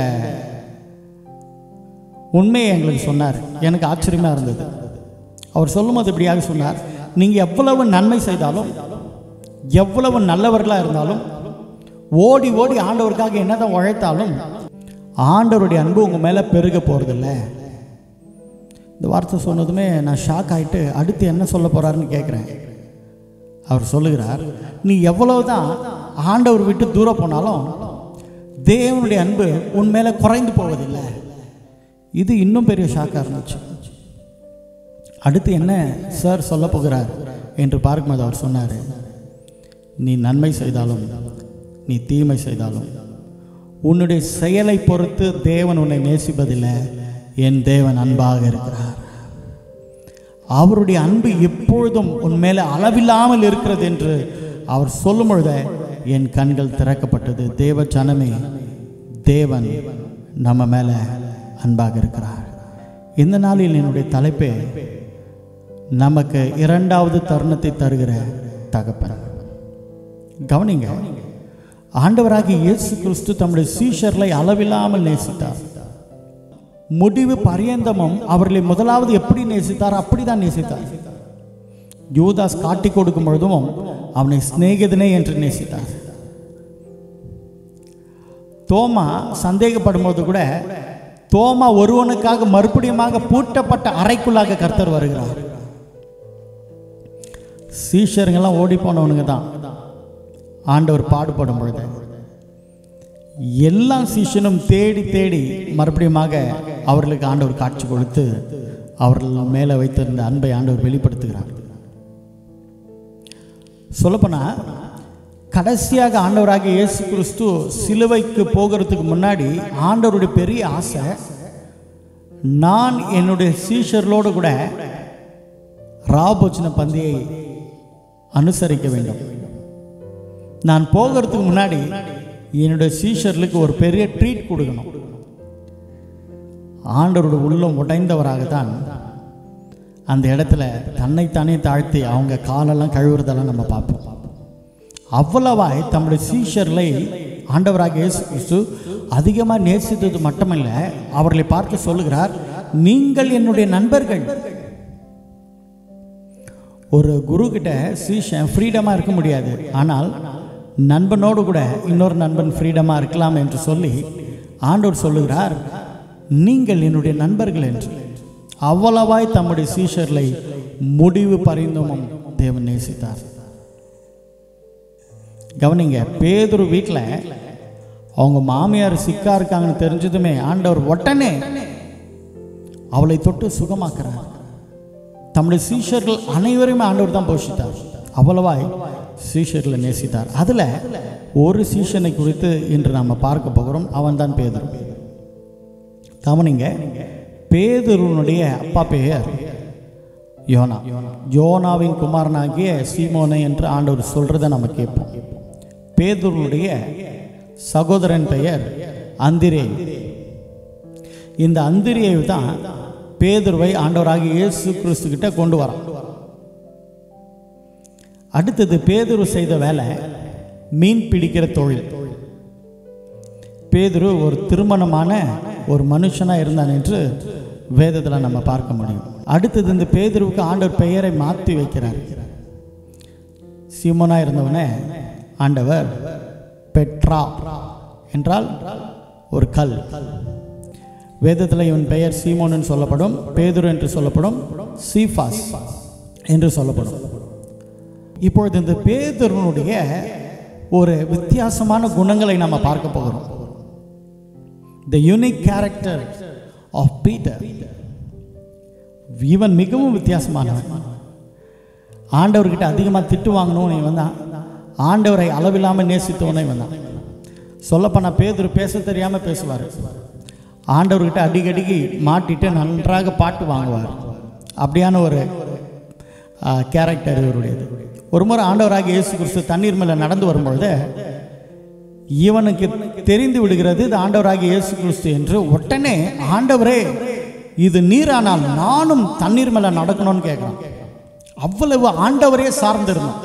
உண்மையை எங்களுக்கு சொன்னார் எனக்கு ஆச்சரியமாக இருந்தது அவர் சொல்லும்போது இப்படியாக சொன்னார் நீங்கள் எவ்வளவு நன்மை செய்தாலும் எவ்வளவு நல்லவர்களாக இருந்தாலும் ஓடி ஓடி ஆண்டவருக்காக என்னதான் உழைத்தாலும் ஆண்டவருடைய அன்பு உங்கள் மேலே பெருக போகிறதில்ல இந்த வார்த்தை சொன்னதுமே நான் ஷாக் ஆகிட்டு அடுத்து என்ன சொல்ல போகிறாருன்னு கேட்குறேன் அவர் சொல்லுகிறார் நீ எவ்வளவுதான் ஆண்டவர் விட்டு தூரம் போனாலும் தேவனுடைய அன்பு உன் மேலே குறைந்து போவதில்லை இது இன்னும் பெரிய ஷாக்காக இருந்துச்சு அடுத்து என்ன சார் சொல்ல போகிறார் என்று பார்க்கும்போது அவர் சொன்னார் நீ நன்மை செய்தாலும் நீ தீமை செய்தாலும் உன்னுடைய செயலை பொறுத்து தேவன் உன்னை நேசிப்பதில்லை என் தேவன் அன்பாக இருக்கிறார் அவருடைய அன்பு எப்பொழுதும் உன் மேலே அளவில்லாமல் இருக்கிறது என்று அவர் சொல்லும் பொழுது என் கண்கள் திறக்கப்பட்டது தேவ ஜனமே தேவன் நம்ம மேலே அன்பாக இருக்கிறார் இந்த நாளில் என்னுடைய தலைப்பே நமக்கு இரண்டாவது தருணத்தை தருகிற தகப்பன் கவனிங்க ஆண்டவராகிய இயேசு கிறிஸ்து தம்முடைய சீஷர்களை அளவில்லாமல் நேசித்தார் முடிவு பரியந்தமும் அவர்களை முதலாவது எப்படி நேசித்தார் அப்படிதான் நேசித்தார் யூதாஸ் காட்டி கொடுக்கும் பொழுதும் அவனை சிநேகிதனே என்று நேசித்தார் தோமா சந்தேகப்படும் போது கூட தோமா ஒருவனுக்காக மறுபடியுமாக பூட்டப்பட்ட அறைக்குள்ளாக கர்த்தர் வருகிறார் சீஷருங்கெல்லாம் ஓடி போனவனுங்க தான் ஆண்டவர் பாடுபடும் பொழுது எல்லா சீஷனும் தேடி தேடி மறுபடியுமாக அவர்களுக்கு ஆண்டவர் காட்சி கொடுத்து அவர்கள் மேலே வைத்திருந்த அன்பை ஆண்டவர் வெளிப்படுத்துகிறார் சொல்லப்போனால் கடைசியாக ஆண்டவராக இயேசு கிறிஸ்து சிலுவைக்கு போகிறதுக்கு முன்னாடி ஆண்டவருடைய பெரிய ஆசை நான் என்னுடைய சீஷர்களோடு கூட ராபோச்சன பந்தியை அனுசரிக்க வேண்டும் நான் போகிறதுக்கு முன்னாடி என்னுடைய சீஷர்களுக்கு ஒரு பெரிய ட்ரீட் கொடுக்கணும் ஆண்டவரோட உள்ளம் உடைந்தவராக தான் அந்த இடத்துல தன்னைத்தானே தாழ்த்தி அவங்க காலெல்லாம் கழுவுறதெல்லாம் நம்ம பார்ப்போம் அவ்வளவாய் தம்முடைய சீஷர்களை ஆண்டவராக இயேசு கிறிஸ்து அதிகமாக நேசித்தது மட்டுமல்ல அவர்களை பார்த்து சொல்லுகிறார் நீங்கள் என்னுடைய நண்பர்கள் ஒரு குரு கிட்ட சீஷன் ஃப்ரீடமாக இருக்க முடியாது ஆனால் நண்பனோடு கூட இன்னொரு நண்பன் ஃப்ரீடமாக இருக்கலாம் என்று சொல்லி ஆண்டவர் சொல்லுகிறார் நீங்கள் என்னுடைய நண்பர்கள் என்று அவ்வளவாய் தம்முடைய சீஷர்களை முடிவு பரிந்துமும் தேவன் நேசித்தார் கவனிங்க பேதுரு வீட்டில் அவங்க மாமியார் சிக்கா இருக்காங்கன்னு தெரிஞ்சதுமே ஆண்டவர் உடனே அவளை தொட்டு சுகமாக்குறார் தம்முடைய சீஷர்கள் அனைவருமே ஆண்டவர் தான் போஷித்தார் அவ்வளவாய் சீஷர்களை நேசித்தார் அதில் ஒரு சீஷனை குறித்து இன்று நாம் பார்க்க போகிறோம் அவன் தான் பேதுரு கவனிங்க பேதுருனுடைய அப்பா பெயர் யோனா யோனாவின் குமாரனாகிய சீமோனை என்று ஆண்டவர் சொல்கிறத நம்ம கேட்போம் பேதுருனுடைய சகோதரன் பெயர் அந்திரே இந்த அந்திரியை தான் பேதுருவை ஆண்டவராக இயேசு கிறிஸ்து கிட்ட கொண்டு வரான் அடுத்தது பேதுரு செய்த வேலை மீன் பிடிக்கிற தொழில் பேதுரு ஒரு திருமணமான ஒரு மனுஷனாக இருந்தான் என்று வேதத்தில் நம்ம பார்க்க முடியும் அடுத்தது இந்த பேதுருவுக்கு ஆண்டவர் பெயரை மாற்றி வைக்கிறார் சீமோனா இருந்தவனே ஆண்டவர் பெட்ரா என்றால் ஒரு கல் வேதத்தில் இவன் பெயர் சீமோன் சொல்லப்படும் பேதுரு என்று சொல்லப்படும் சீஃபாஸ் என்று சொல்லப்படும் இப்பொழுது இந்த பேதுருனுடைய ஒரு வித்தியாசமான குணங்களை நம்ம பார்க்க போகிறோம் the unique character of Peter இவன் மிகவும் வித்தியாசமானவன் ஆண்டவர்கிட்ட அதிகமாக திட்டு வாங்கணும்னு இவன் தான் ஆண்டவரை அளவில்லாமல் நேசித்தவனே இவன் தான் சொல்லப்போனால் பேதுரு பேச தெரியாமல் பேசுவார் ஆண்டவர்கிட்ட அடிக்கடிக்கு மாட்டிட்டு நன்றாக பாட்டு வாங்குவார் அப்படியான ஒரு கேரக்டர் இவருடையது ஒரு முறை ஆண்டவராக இயேசு கிறிஸ்து தண்ணீர் மேலே நடந்து வரும்பொழுது இவனுக்கு தெரிந்து விடுகிறது இது ஆண்டவராக இயேசு கிறிஸ்து என்று உடனே ஆண்டவரே இது நீரானால் நானும் தண்ணீர் மேலே நடக்கணும்னு கேட்குறான் அவ்வளவு ஆண்டவரே சார்ந்திருந்தான்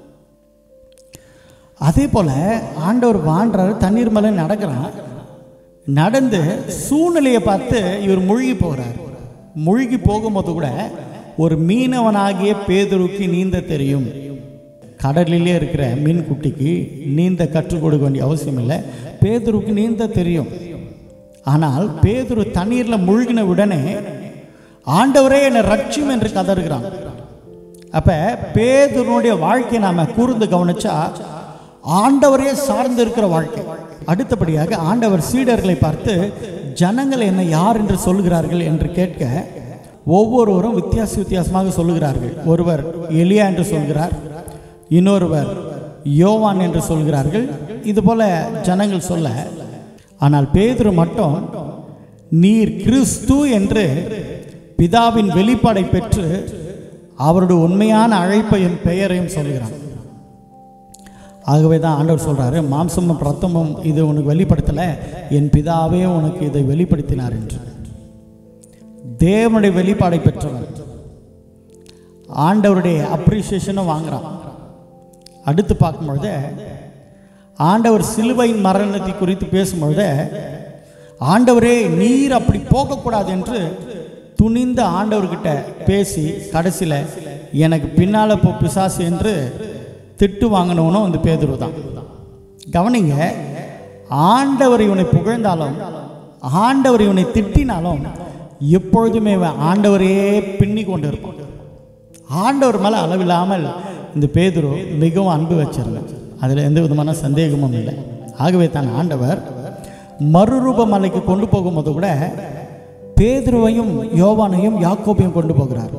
அதே போல ஆண்டவர் வாண்டுறாரு தண்ணீர் மேலே நடக்கிறான் நடந்து சூழ்நிலையை பார்த்து இவர் மூழ்கி போகிறார் மூழ்கி போகும்போது கூட ஒரு மீனவனாகிய பேதுருக்கு நீந்த தெரியும் கடலிலே இருக்கிற மீன் குட்டிக்கு நீந்த கற்றுக் கொடுக்க வேண்டிய அவசியம் இல்லை பேதுருக்கு நீந்த தெரியும் ஆனால் பேதுரு தண்ணீரில் மூழ்கின உடனே ஆண்டவரே என்னை ரட்சியும் என்று கதறுகிறான் அப்போ பேதுருனுடைய வாழ்க்கையை நாம் கூர்ந்து கவனிச்சா ஆண்டவரே சார்ந்து இருக்கிற வாழ்க்கை அடுத்தபடியாக ஆண்டவர் சீடர்களை பார்த்து ஜனங்கள் என்ன யார் என்று சொல்கிறார்கள் என்று கேட்க ஒவ்வொருவரும் வித்தியாச வித்தியாசமாக சொல்லுகிறார்கள் ஒருவர் எலியா என்று சொல்கிறார் இன்னொருவர் யோவான் என்று சொல்கிறார்கள் இதுபோல ஜனங்கள் சொல்ல ஆனால் பேதுரு மட்டும் நீர் கிறிஸ்து என்று பிதாவின் வெளிப்பாடை பெற்று அவருடைய உண்மையான அழைப்பையும் பெயரையும் சொல்கிறான் ஆகவே தான் ஆண்டவர் சொல்கிறாரு மாம்சமும் ரத்தமும் இது உனக்கு வெளிப்படுத்தலை என் பிதாவே உனக்கு இதை வெளிப்படுத்தினார் என்று தேவனுடைய வெளிப்பாடை பெற்றவன் ஆண்டவருடைய அப்ரிசியேஷனும் வாங்குறான் அடுத்து பார்க்கும்பொழுது ஆண்டவர் சிலுவையின் மரணத்தை குறித்து பேசும்பொழுது ஆண்டவரே நீர் அப்படி போகக்கூடாது என்று துணிந்த ஆண்டவர்கிட்ட பேசி கடைசியில் எனக்கு பின்னால் போ பிசாசு என்று திட்டு வாங்கினவனும் இந்த பேதுரு தான் கவனிங்க ஆண்டவர் இவனை புகழ்ந்தாலும் ஆண்டவர் இவனை திட்டினாலும் எப்பொழுதுமே இவன் ஆண்டவரையே பின்னி கொண்டு இருப்பான் ஆண்டவர் மேலே அளவில்லாமல் இந்த பேதுரு மிகவும் அன்பு வச்சிருந்தார் அதில் எந்த விதமான சந்தேகமும் இல்லை ஆகவே தான் ஆண்டவர் மறுரூப மலைக்கு கொண்டு போகும்போது கூட பேதுருவையும் யோவானையும் யாக்கோபையும் கொண்டு போகிறார்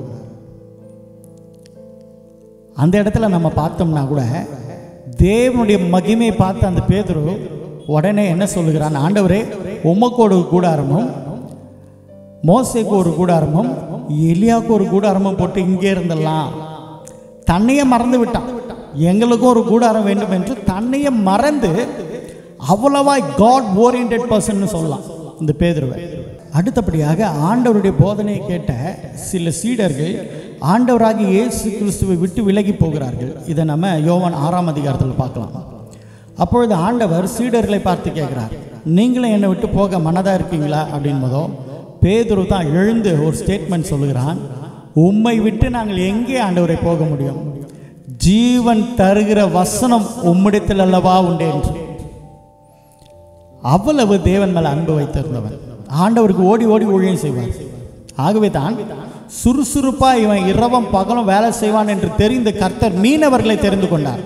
அந்த இடத்துல நம்ம பார்த்தோம்னா கூட தேவனுடைய மகிமையை பார்த்த அந்த பேதுரு உடனே என்ன சொல்லுகிறான் ஆண்டவரே உமக்கு ஒரு கூடாரமும் மோசேக்கு ஒரு கூடாரமும் எலியாவுக்கு ஒரு கூடாரமும் போட்டு இங்கே இருந்துடலாம் தன்னையே மறந்து விட்டான் எங்களுக்கும் ஒரு கூடாரம் வேண்டும் என்று தன்னையே மறந்து அவ்வளவா காட் ஓரியன்ட் பர்சன் சொல்லலாம் இந்த பேதுருவை அடுத்தபடியாக ஆண்டவருடைய போதனையை கேட்ட சில சீடர்கள் ஆண்டவராகிய இயேசு கிறிஸ்துவை விட்டு விலகி போகிறார்கள் இதை நம்ம யோவான் ஆறாம் அதிகாரத்தில் பார்க்கலாம் அப்பொழுது ஆண்டவர் சீடர்களை பார்த்து கேட்குறார் நீங்களும் என்னை விட்டு போக மனதாக இருக்கீங்களா அப்படின்பதோ பேதுரு தான் எழுந்து ஒரு ஸ்டேட்மெண்ட் சொல்லுகிறான் உம்மை விட்டு நாங்கள் எங்கே ஆண்டவரை போக முடியும் ஜீவன் தருகிற வசனம் உம்மிடத்தில் அல்லவா உண்டு என்று அவ்வளவு தேவன் மேல அன்பு வைத்திருந்தவன் ஆண்டவருக்கு ஓடி ஓடி ஊழியம் செய்வார் ஆகவே தான் சுறுசுறுப்பா இவன் இரவும் பகலும் வேலை செய்வான் என்று தெரிந்த கர்த்தர் மீனவர்களை தெரிந்து கொண்டார்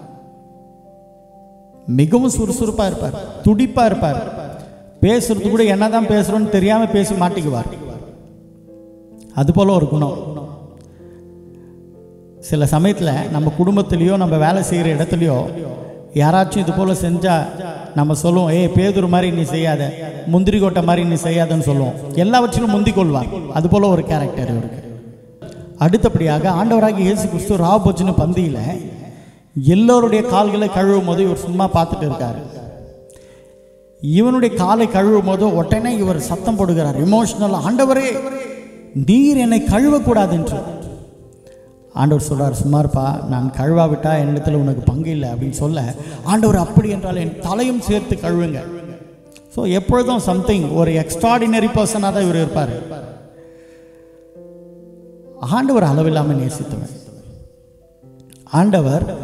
மிகவும் சுறுசுறுப்பா இருப்பார் துடிப்பா இருப்பார் பேசுறது கூட என்னதான் பேசுறோம்னு தெரியாம பேசி மாட்டிக்குவார் அதுபோல ஒரு குணம் சில சமயத்தில் நம்ம குடும்பத்திலேயோ நம்ம வேலை செய்கிற இடத்துலையோ யாராச்சும் இது போல் செஞ்சால் நம்ம சொல்லுவோம் ஏய் பேதுரு மாதிரி நீ செய்யாத முந்திரி கொட்டை மாதிரி நீ செய்யாதன்னு சொல்லுவோம் எல்லாவற்றிலும் முந்திக் கொள்வார் அது போல் ஒரு கேரக்டர் இவருக்கு அடுத்தபடியாக ஆண்டவராகிய இயேசு கிறிஸ்து ராபோஜன பந்தியில் எல்லோருடைய கால்களை கழுவும் போது இவர் சும்மா பார்த்துட்டு இருக்காரு இவனுடைய காலை கழுவும் போது உடனே இவர் சத்தம் போடுகிறார் இமோஷனல் ஆண்டவரே நீர் என்னை கழுவக்கூடாது என்று ஆண்டவர் சொல்றார் சுமார்ப்பா நான் கழுவாவிட்டா என்னிடத்தில் உனக்கு பங்கு இல்லை அப்படின்னு சொல்ல ஆண்டவர் அப்படி என்றால் என் தலையும் சேர்த்து கழுவுங்க ஸோ எப்பொழுதும் சம்திங் ஒரு எக்ஸ்ட்ராடினரி பர்சனாக தான் இவர் இருப்பார் ஆண்டவர் அளவில்லாமல் நேசித்தவர் ஆண்டவர்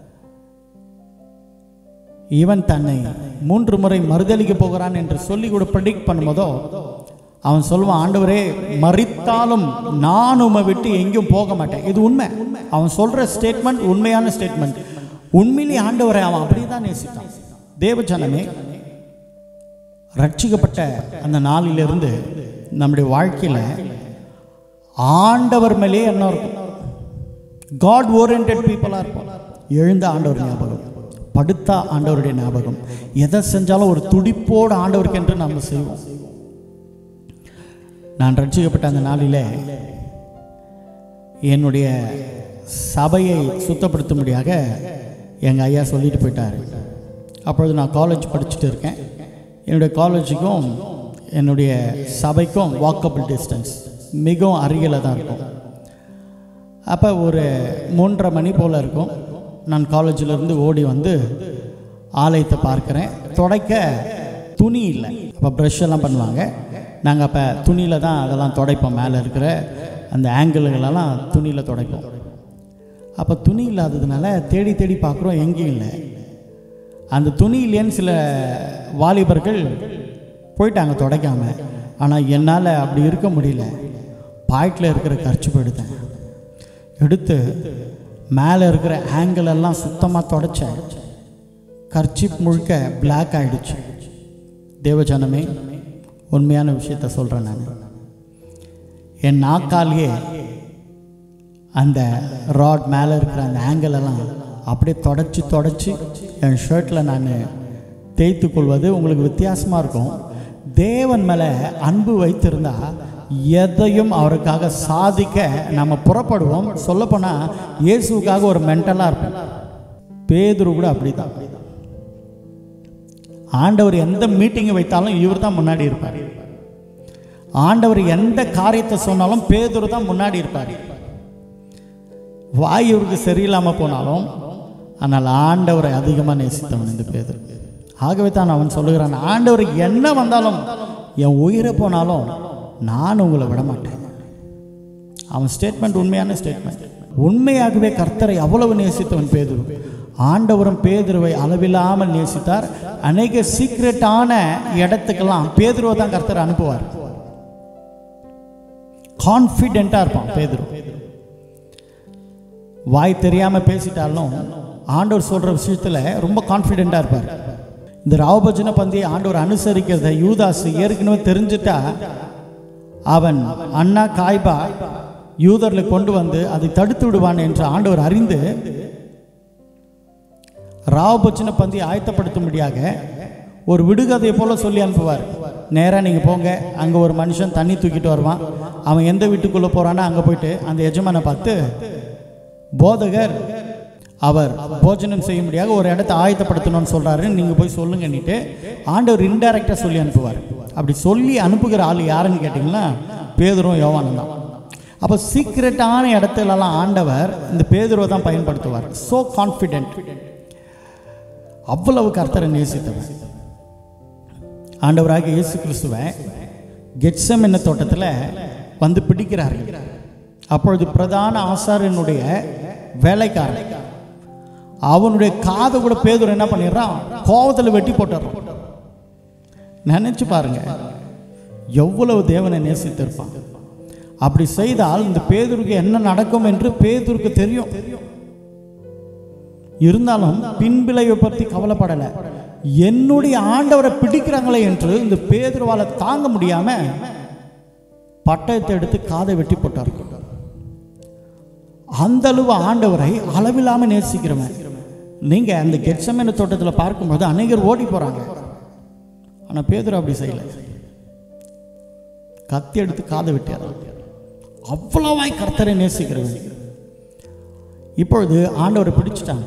இவன் தன்னை மூன்று முறை மறுதளிக்க போகிறான் என்று சொல்லி கூட ப்ரெடிக்ட் பண்ணும்போதோ அவன் சொல்லுவான் ஆண்டவரே மறித்தாலும் நான் உம்மை விட்டு எங்கேயும் போக மாட்டேன் இது உண்மை அவன் சொல்ற ஸ்டேட்மெண்ட் உண்மையான ஸ்டேட்மெண்ட் உண்மையிலேயே ஆண்டவரை அவன் அப்படி தான் நேசித்தான் தேவஜனமே ரட்சிக்கப்பட்ட அந்த நாளிலிருந்து நம்முடைய வாழ்க்கையில் ஆண்டவர் மேலே என்ன இருக்கும் காட் ஓரியன்ட் பீப்புளாக இருப்போம் எழுந்த ஆண்டவர் ஞாபகம் படுத்தா ஆண்டவருடைய ஞாபகம் எதை செஞ்சாலும் ஒரு துடிப்போடு ஆண்டவருக்கு என்று நாம் செய்வோம் நான் ரட்சிக்கப்பட்ட அந்த நாளிலே என்னுடைய சபையை சுத்தப்படுத்தும்படியாக எங்கள் ஐயா சொல்லிட்டு போயிட்டார் அப்பொழுது நான் காலேஜ் படிச்சுட்டு இருக்கேன் என்னுடைய காலேஜுக்கும் என்னுடைய சபைக்கும் வாக்கபிள் டிஸ்டன்ஸ் மிகவும் அருகில் தான் இருக்கும் அப்போ ஒரு மூன்றரை மணி போல் இருக்கும் நான் காலேஜிலேருந்து ஓடி வந்து ஆலயத்தை பார்க்குறேன் துடைக்க துணி இல்லை அப்போ ப்ரஷ் எல்லாம் பண்ணுவாங்க நாங்கள் அப்போ துணியில் தான் அதெல்லாம் துடைப்போம் மேலே இருக்கிற அந்த ஆங்கிள்களெல்லாம் துணியில் துடைப்போம் அப்போ துணி இல்லாததுனால தேடி தேடி பார்க்குறோம் எங்கேயும் இல்லை அந்த துணி இல்லைன்னு சில வாலிபர்கள் போயிட்டாங்க துடைக்காம ஆனால் என்னால் அப்படி இருக்க முடியல பாய்ட்டில் இருக்கிற கர்ச்சிப்பு எடுத்தேன் எடுத்து மேலே இருக்கிற ஆங்கிள் எல்லாம் சுத்தமாக தொடச்சேன் கர்ச்சிப் முழுக்க பிளாக் ஆயிடுச்சு தேவஜனமே உண்மையான விஷயத்த சொல்கிறேன் நான் என் நாக்காலேயே அந்த ராட் மேலே இருக்கிற அந்த ஆங்கிள் எல்லாம் அப்படியே தொடச்சி தொடச்சி என் ஷர்ட்டில் நான் தேய்த்து கொள்வது உங்களுக்கு வித்தியாசமாக இருக்கும் தேவன் மேலே அன்பு வைத்திருந்தா எதையும் அவருக்காக சாதிக்க நம்ம புறப்படுவோம் சொல்லப்போனால் இயேசுவுக்காக ஒரு மென்டலாக இருப்போம் பேதுரு கூட அப்படி தான் ஆண்டவர் எந்த மீட்டிங்கை வைத்தாலும் இவர் தான் முன்னாடி இருப்பார் ஆண்டவர் எந்த காரியத்தை சொன்னாலும் பேதுரு தான் முன்னாடி இருப்பார் வாய் இவருக்கு சரியில்லாமல் போனாலும் ஆனால் ஆண்டவரை அதிகமாக நேசித்தவன் இந்த பேதுரு ஆகவே தான் அவன் சொல்லுகிறான் ஆண்டவர் என்ன வந்தாலும் என் உயிரை போனாலும் நான் உங்களை விட மாட்டேன் அவன் ஸ்டேட்மெண்ட் உண்மையான ஸ்டேட்மெண்ட் உண்மையாகவே கர்த்தரை அவ்வளவு நேசித்தவன் பேதுரு ஆண்டவரும் பேதுருவை அளவில்லாமல் நேசித்தார் அநேக சீக்ரெட்டான இடத்துக்கெல்லாம் பேதுருவை தான் கர்த்தர் அனுப்புவார் கான்ஃபிடென்ட்டாக இருப்பான் பேதுரு வாய் தெரியாமல் பேசிட்டாலும் ஆண்டவர் சொல்கிற விஷயத்தில் ரொம்ப கான்ஃபிடெண்ட்டாக இருப்பார் இந்த ராவபஜன பந்தியை ஆண்டவர் அனுசரிக்கிறத யூதாஸ் ஏற்கனவே தெரிஞ்சுட்டா அவன் அண்ணா காய்பா யூதரில் கொண்டு வந்து அதை தடுத்து விடுவான் என்று ஆண்டவர் அறிந்து ராவபட்சண பந்தி ஆயத்தப்படுத்தும்படியாக ஒரு விடுகதையை போல சொல்லி அனுப்புவார் நேராக நீங்கள் போங்க அங்கே ஒரு மனுஷன் தண்ணி தூக்கிட்டு வருவான் அவன் எந்த வீட்டுக்குள்ளே போகிறானோ அங்கே போயிட்டு அந்த எஜமானை பார்த்து போதகர் அவர் போஜனம் செய்யும்படியாக ஒரு இடத்த ஆயத்தப்படுத்தணும்னு சொல்கிறாரு நீங்கள் போய் சொல்லுங்கன்னுட்டு ஆண்டவர் இன்டைரக்டாக சொல்லி அனுப்புவார் அப்படி சொல்லி அனுப்புகிற ஆள் யாருன்னு கேட்டிங்கன்னா பேதரும் யோவானும் தான் அப்போ சீக்ரெட்டான இடத்துலலாம் ஆண்டவர் இந்த பேதுருவை தான் பயன்படுத்துவார் ஸோ கான்ஃபிடென்ட் அவ்வளவு கர்த்தரை நேசித்தவன் ஆண்டவராக இயேசு கிறிஸ்துவை கெட்சம் என்ன தோட்டத்தில் வந்து பிடிக்கிறார்கள் அப்பொழுது பிரதான ஆசாரியனுடைய வேலைக்காரன் அவனுடைய காதை கூட பேதுரு என்ன பண்ணிடுறான் கோவத்தில் வெட்டி போட்டுறான் நினைச்சு பாருங்க எவ்வளவு தேவனை நேசித்திருப்பான் அப்படி செய்தால் இந்த பேதுருக்கு என்ன நடக்கும் என்று பேதுருக்கு தெரியும் இருந்தாலும் பின்விளைவை பற்றி கவலைப்படலை என்னுடைய ஆண்டவரை பிடிக்கிறாங்களே என்று இந்த பேதுருவால தாங்க முடியாம பட்டயத்தை எடுத்து காதை வெட்டி போட்டார் அந்த அளவு ஆண்டவரை அளவில்லாம நேசிக்கிறவன் நீங்க அந்த கெட்சமேன தோட்டத்தில் பார்க்கும்போது அநேகர் ஓடி போறாங்க ஆனா பேதுரு அப்படி செய்யல கத்தி எடுத்து காதை வெட்டியார் அவ்வளவாய் கர்த்தரை நேசிக்கிறவன் இப்பொழுது ஆண்டவரை பிடிச்சிட்டாங்க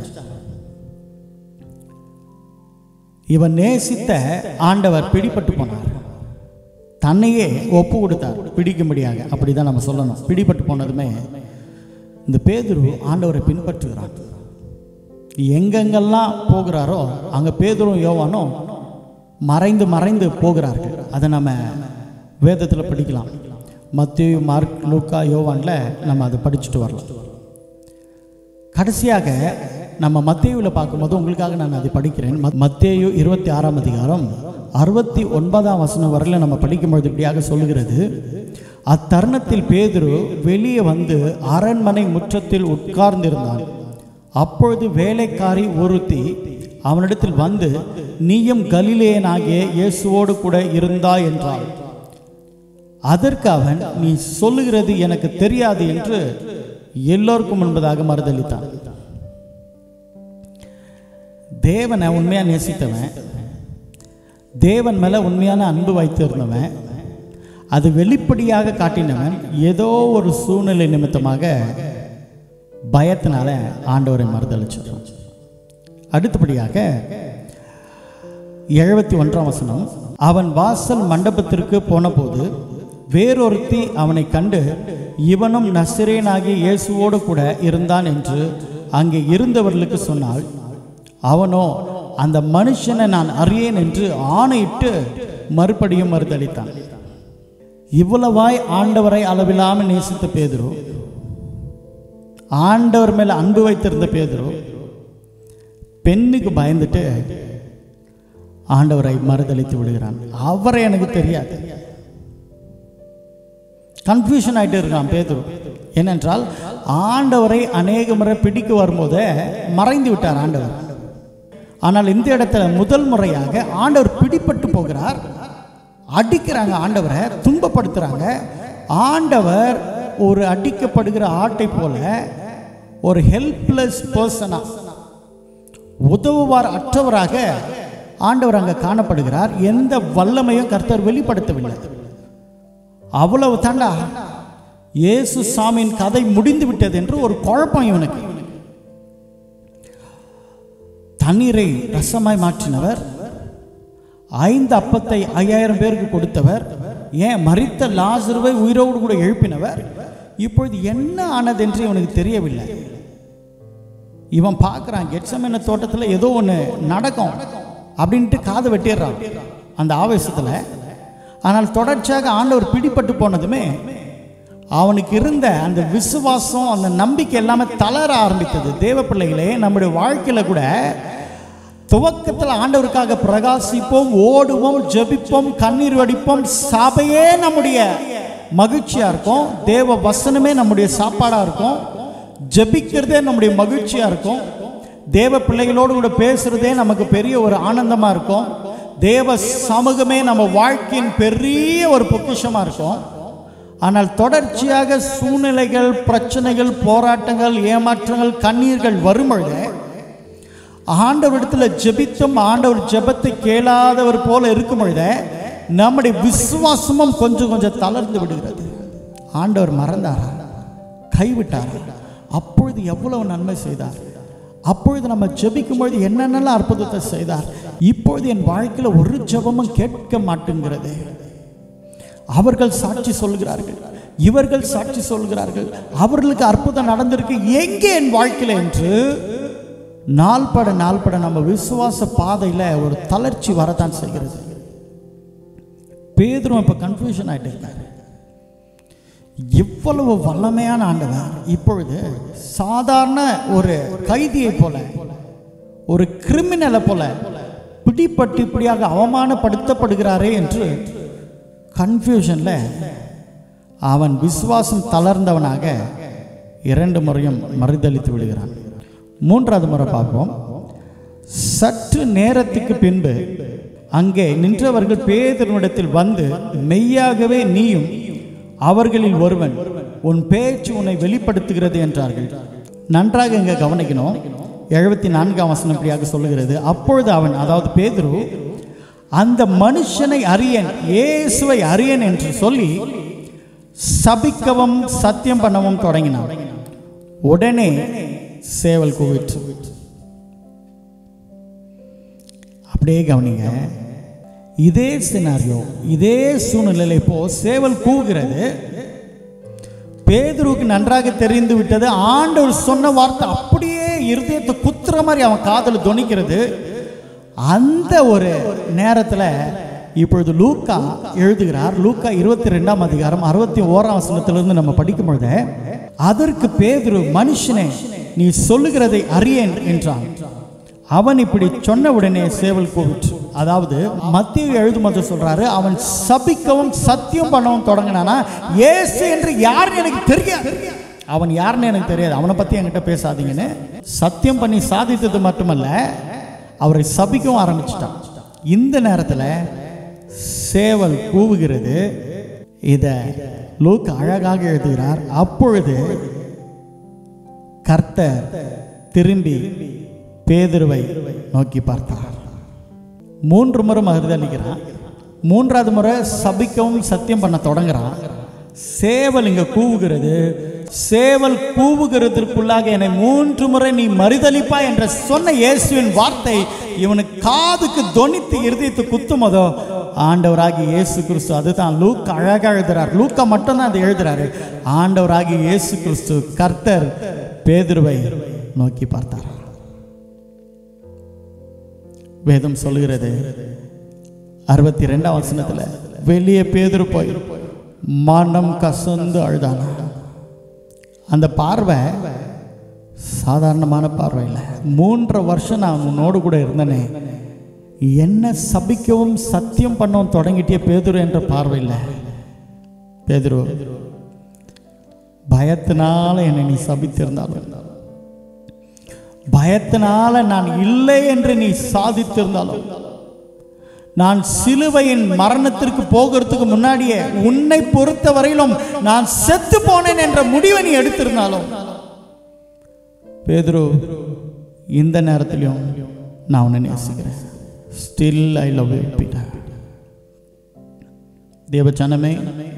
இவன் நேசித்த ஆண்டவர் பிடிபட்டு போனார் தன்னையே ஒப்பு கொடுத்தார் பிடிக்கும்படியாக அப்படிதான் நம்ம சொல்லணும் பிடிபட்டு போனதுமே இந்த பேதுரு ஆண்டவரை பின்பற்றுகிறான் எங்கெங்கெல்லாம் போகிறாரோ அங்க பேதுரும் யோவானும் மறைந்து மறைந்து போகிறார்கள் அதை நம்ம வேதத்தில் படிக்கலாம் மத்திய மார்க் லூக்கா யோவானில் நம்ம அதை படிச்சுட்டு வரலாம் கடைசியாக நம்ம மத்தேயுவில் பார்க்கும்போது உங்களுக்காக நான் அதை படிக்கிறேன் மத்- மத்தேயு இருபத்தி ஆறாம் அதிகாரம் அறுபத்தி ஒன்பதாம் வசனம் வரையில் நம்ம படிக்கும்பொழுது இப்படியாக சொல்லுகிறது அத்தருணத்தில் பேதுரு வெளியே வந்து அரண்மனை முற்றத்தில் உட்கார்ந்திருந்தான் அப்பொழுது வேலைக்காரி ஒருத்தி அவனிடத்தில் வந்து நீயும் கலிலேயனாகிய இயேசுவோடு கூட இருந்தாய் என்றாள் அதற்கு அவன் நீ சொல்லுகிறது எனக்கு தெரியாது என்று எல்லோருக்கும் முன்பதாக மறுதளித்தான் தேவனை உண்மையா நேசித்தவன் தேவன் மேல உண்மையான அன்பு வைத்திருந்தவன் அது வெளிப்படையாக காட்டினவன் ஏதோ ஒரு சூழ்நிலை நிமித்தமாக பயத்தினால ஆண்டவரை மறுதளிச்சிட்டான் அடுத்தபடியாக எழுபத்தி ஒன்றாம் வசனம் அவன் வாசல் மண்டபத்திற்கு போனபோது வேறொருத்தி அவனை கண்டு இவனும் நசிரேனாகி இயேசுவோடு கூட இருந்தான் என்று அங்கே இருந்தவர்களுக்கு சொன்னாள் அவனோ அந்த மனுஷனை நான் அறியேன் என்று ஆணையிட்டு மறுபடியும் மறுதளித்தான் இவ்வளவாய் ஆண்டவரை அளவில்லாமல் நேசித்த பேதுரு ஆண்டவர் மேல அன்பு வைத்திருந்த பேதுரு பெண்ணுக்கு பயந்துட்டு ஆண்டவரை மறுதளித்து விடுகிறான் அவரை எனக்கு தெரியாது கன்ஃபியூஷன் ஆயிட்டு இருக்கான் பேதுரு ஏனென்றால் ஆண்டவரை அநேக முறை பிடிக்க வரும்போதே மறைந்து விட்டார் ஆண்டவர் ஆனால் இந்த இடத்துல முதல் முறையாக ஆண்டவர் பிடிபட்டு போகிறார் அடிக்கிறாங்க ஆண்டவரை துன்பப்படுத்துறாங்க ஆண்டவர் ஒரு அடிக்கப்படுகிற ஆட்டை போல ஒரு ஹெல்ப்லெஸ் பர்சனா உதவுவார் அற்றவராக ஆண்டவர் அங்கே காணப்படுகிறார் எந்த வல்லமையும் கர்த்தர் வெளிப்படுத்தவில்லை அவ்வளவு தாண்டா இயேசு சாமியின் கதை முடிந்து விட்டது என்று ஒரு குழப்பம் இவனுக்கு தண்ணீரை ரசமாய் மாற்றினவர் ஐந்து அப்பத்தை ஐயாயிரம் பேருக்கு கொடுத்தவர் ஏன் மரித்த லாசருவை உயிரோடு கூட எழுப்பினவர் இப்பொழுது என்ன ஆனது என்று இவனுக்கு தெரியவில்லை இவன் பார்க்குறான் கெட்சமென்ன தோட்டத்தில் ஏதோ ஒன்று நடக்கும் அப்படின்ட்டு காதை வெட்டிடுறான் அந்த ஆவேசத்தில் ஆனால் தொடர்ச்சியாக ஆண்டவர் பிடிபட்டு போனதுமே அவனுக்கு இருந்த அந்த விசுவாசம் அந்த நம்பிக்கை எல்லாமே தளர ஆரம்பித்தது தேவ பிள்ளைகளே நம்முடைய வாழ்க்கையில் கூட துவக்கத்தில் ஆண்டவருக்காக பிரகாசிப்போம் ஓடுவோம் ஜெபிப்போம் கண்ணீர் வடிப்போம் சபையே நம்முடைய மகிழ்ச்சியா இருக்கும் தேவ வசனமே நம்முடைய சாப்பாடா இருக்கும் ஜெபிக்கிறதே நம்முடைய மகிழ்ச்சியாக இருக்கும் தேவ பிள்ளைகளோடு கூட பேசுகிறதே நமக்கு பெரிய ஒரு ஆனந்தமாக இருக்கும் தேவ சமூகமே நம்ம வாழ்க்கையின் பெரிய ஒரு பொக்கிஷமாக இருக்கும் ஆனால் தொடர்ச்சியாக சூழ்நிலைகள் பிரச்சனைகள் போராட்டங்கள் ஏமாற்றங்கள் கண்ணீர்கள் வரும்பொழுது ஆண்டவரிடத்தில் ஜெபித்தும் ஆண்டவர் ஜெபத்தை கேளாதவர் போல இருக்கும் பொழுது நம்முடைய விசுவாசமும் கொஞ்சம் கொஞ்சம் தளர்ந்து விடுகிறது ஆண்டவர் மறந்தாரா கைவிட்டாரா அப்பொழுது எவ்வளவு நன்மை செய்தார் அப்பொழுது நம்ம ஜெபிக்கும் பொழுது என்னென்னலாம் அற்புதத்தை செய்தார் இப்பொழுது என் வாழ்க்கையில் ஒரு ஜெபமும் கேட்க மாட்டேங்கிறது அவர்கள் சாட்சி சொல்கிறார்கள் இவர்கள் சாட்சி சொல்கிறார்கள் அவர்களுக்கு அற்புதம் நடந்திருக்கு எங்கே என் வாழ்க்கையில் என்று நாள்பட நாள்பட நம்ம விசுவாச பாதையில் ஒரு தளர்ச்சி வரத்தான் செய்கிறது பேதரும் இப்போ கன்ஃபியூஷன் ஆகிட்டு இருக்காரு இவ்வளவு வல்லமையான ஆண்டவர் இப்பொழுது சாதாரண ஒரு கைதியை போல ஒரு கிரிமினலை போல பிடிப்பட்டு இப்படியாக அவமானப்படுத்தப்படுகிறாரே என்று கன்ஃபியூஷனில் அவன் விசுவாசம் தளர்ந்தவனாக இரண்டு முறையும் மறுதளித்து விடுகிறான் மூன்றாவது முறை பார்ப்போம் சற்று நேரத்துக்கு பின்பு அங்கே நின்றவர்கள் பேதரிடத்தில் வந்து மெய்யாகவே நீயும் அவர்களில் ஒருவன் உன் பேச்சு உன்னை வெளிப்படுத்துகிறது என்றார்கள் நன்றாக இங்கே கவனிக்கணும் எழுபத்தி நான்காம் வசனம் இப்படியாக சொல்லுகிறது அப்பொழுது அவன் அதாவது பேதுரு அந்த மனுஷனை அறியேன் இயேசுவை அறியேன் என்று சொல்லி சபிக்கவும் சத்தியம் பண்ணவும் தொடங்கினான் உடனே சேவல் கூவிற்று அப்படியே கவனிங்க இதே சினாரியோ இதே சூழ்நிலையில இப்போ சேவல் கூவுகிறது பேதுருவுக்கு நன்றாக தெரிந்து விட்டது ஆண்டவர் சொன்ன வார்த்தை அப்படியே இருதயத்தை குத்துற மாதிரி அவன் காதல் துணிக்கிறது அந்த ஒரு நேரத்தில் இப்பொழுது லூக்கா எழுதுகிறார் லூக்கா இருபத்தி ரெண்டாம் அதிகாரம் அறுபத்தி ஓராம் வசனத்திலிருந்து நம்ம படிக்கும் பொழுது அதற்கு பேதுரு மனுஷனே நீ சொல்லுகிறதை அறியேன் என்றான் அவன் இப்படி சொன்ன உடனே சேவல் கூவிற்று அதாவது மத்திய எழுதும்போது சொல்றாரு அவன் சபிக்கவும் சத்தியம் பண்ணவும் தொடங்கினானா ஏசு என்று யாருன்னு எனக்கு தெரியாது அவன் யாருன்னு எனக்கு தெரியாது அவனை பத்தி என்கிட்ட பேசாதீங்கன்னு சத்தியம் பண்ணி சாதித்தது மட்டுமல்ல அவரை சபிக்கவும் ஆரம்பிச்சிட்டான் இந்த நேரத்தில் சேவல் கூவுகிறது இதை லூக் அழகாக எழுதுகிறார் அப்பொழுது கர்த்தர் திரும்பி பேதுருவை நோக்கி பார்த்தார் மூன்று முறை மறுதளிக்கிறான் மூன்றாவது முறை சபிக்கவும் சத்தியம் பண்ண தொடங்குறான் சேவல் இங்க கூவுகிறது சேவல் கூவுகிறதற்குள்ளாக என்னை மூன்று முறை நீ மறுதளிப்பா என்ற சொன்ன இயேசுவின் வார்த்தை இவனுக்கு காதுக்கு தொனித்து இருதயத்து குத்துமதோ ஆண்டவராகி இயேசு கிறிஸ்து அதுதான் லூக் அழகா எழுதுறார் லூக்கா மட்டும்தான் அதை எழுதுறாரு ஆண்டவராகி இயேசு கிறிஸ்து கர்த்தர் பேதுருவை நோக்கி பார்த்தார் வேதம் சொல்லுகிறது அறுபத்தி ரெண்டாம் வசனத்துல வெளியே பேதுரு போய் மனம் கசந்து அழுதானா அந்த பார்வை சாதாரணமான பார்வை இல்லை மூன்றரை வருஷம் நான் உன்னோடு கூட இருந்தனே என்ன சபிக்கவும் சத்தியம் பண்ணவும் தொடங்கிட்டே பேதுரு என்ற பார்வை இல்லை பேதுரு பயத்தினால என்னை நீ சபித்திருந்தாலும் பயத்தினால நான் இல்லை என்று நீ சாதித்திருந்தாலும் நான் சிலுவையின் மரணத்திற்கு போகிறதுக்கு முன்னாடியே உன்னை பொறுத்த வரையிலும் நான் செத்து போனேன் என்ற முடிவை நீ எடுத்திருந்தாலும் பேதுரு இந்த நேரத்திலையும் நான் உன்னை நேசிக்கிறேன் still I love you Peter தேவச்சனமே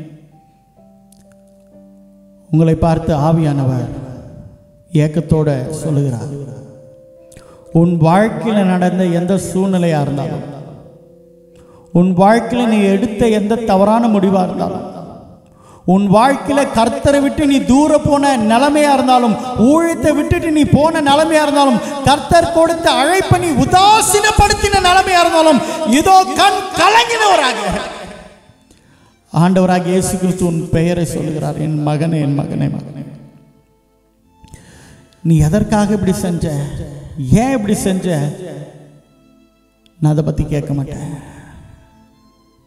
உங்களை பார்த்து ஆவியானவர் ஏக்கத்தோட சொல்லுகிறார் உன் வாழ்க்கையில் நடந்த எந்த சூழ்நிலையா இருந்தாலும் உன் வாழ்க்கையில் நீ எடுத்த எந்த தவறான முடிவா இருந்தாலும் உன் வாழ்க்கையில கர்த்தரை விட்டு நீ தூர போன நிலைமையா இருந்தாலும் ஊழியத்தை விட்டுட்டு நீ போன நிலைமையா இருந்தாலும் கர்த்தர் கொடுத்த அழைப்பை நீ உதாசீனப்படுத்தின நிலைமையா இருந்தாலும் இதோ கண் கலங்கினவராக ஆண்டவராக இயேசு கிறிஸ்து உன் பெயரை சொல்லுகிறார் என் மகனே என் மகனே மகனே நீ எதற்காக இப்படி செஞ்ச ஏன் இப்படி செஞ்ச நான் அதை பத்தி கேட்க மாட்டேன்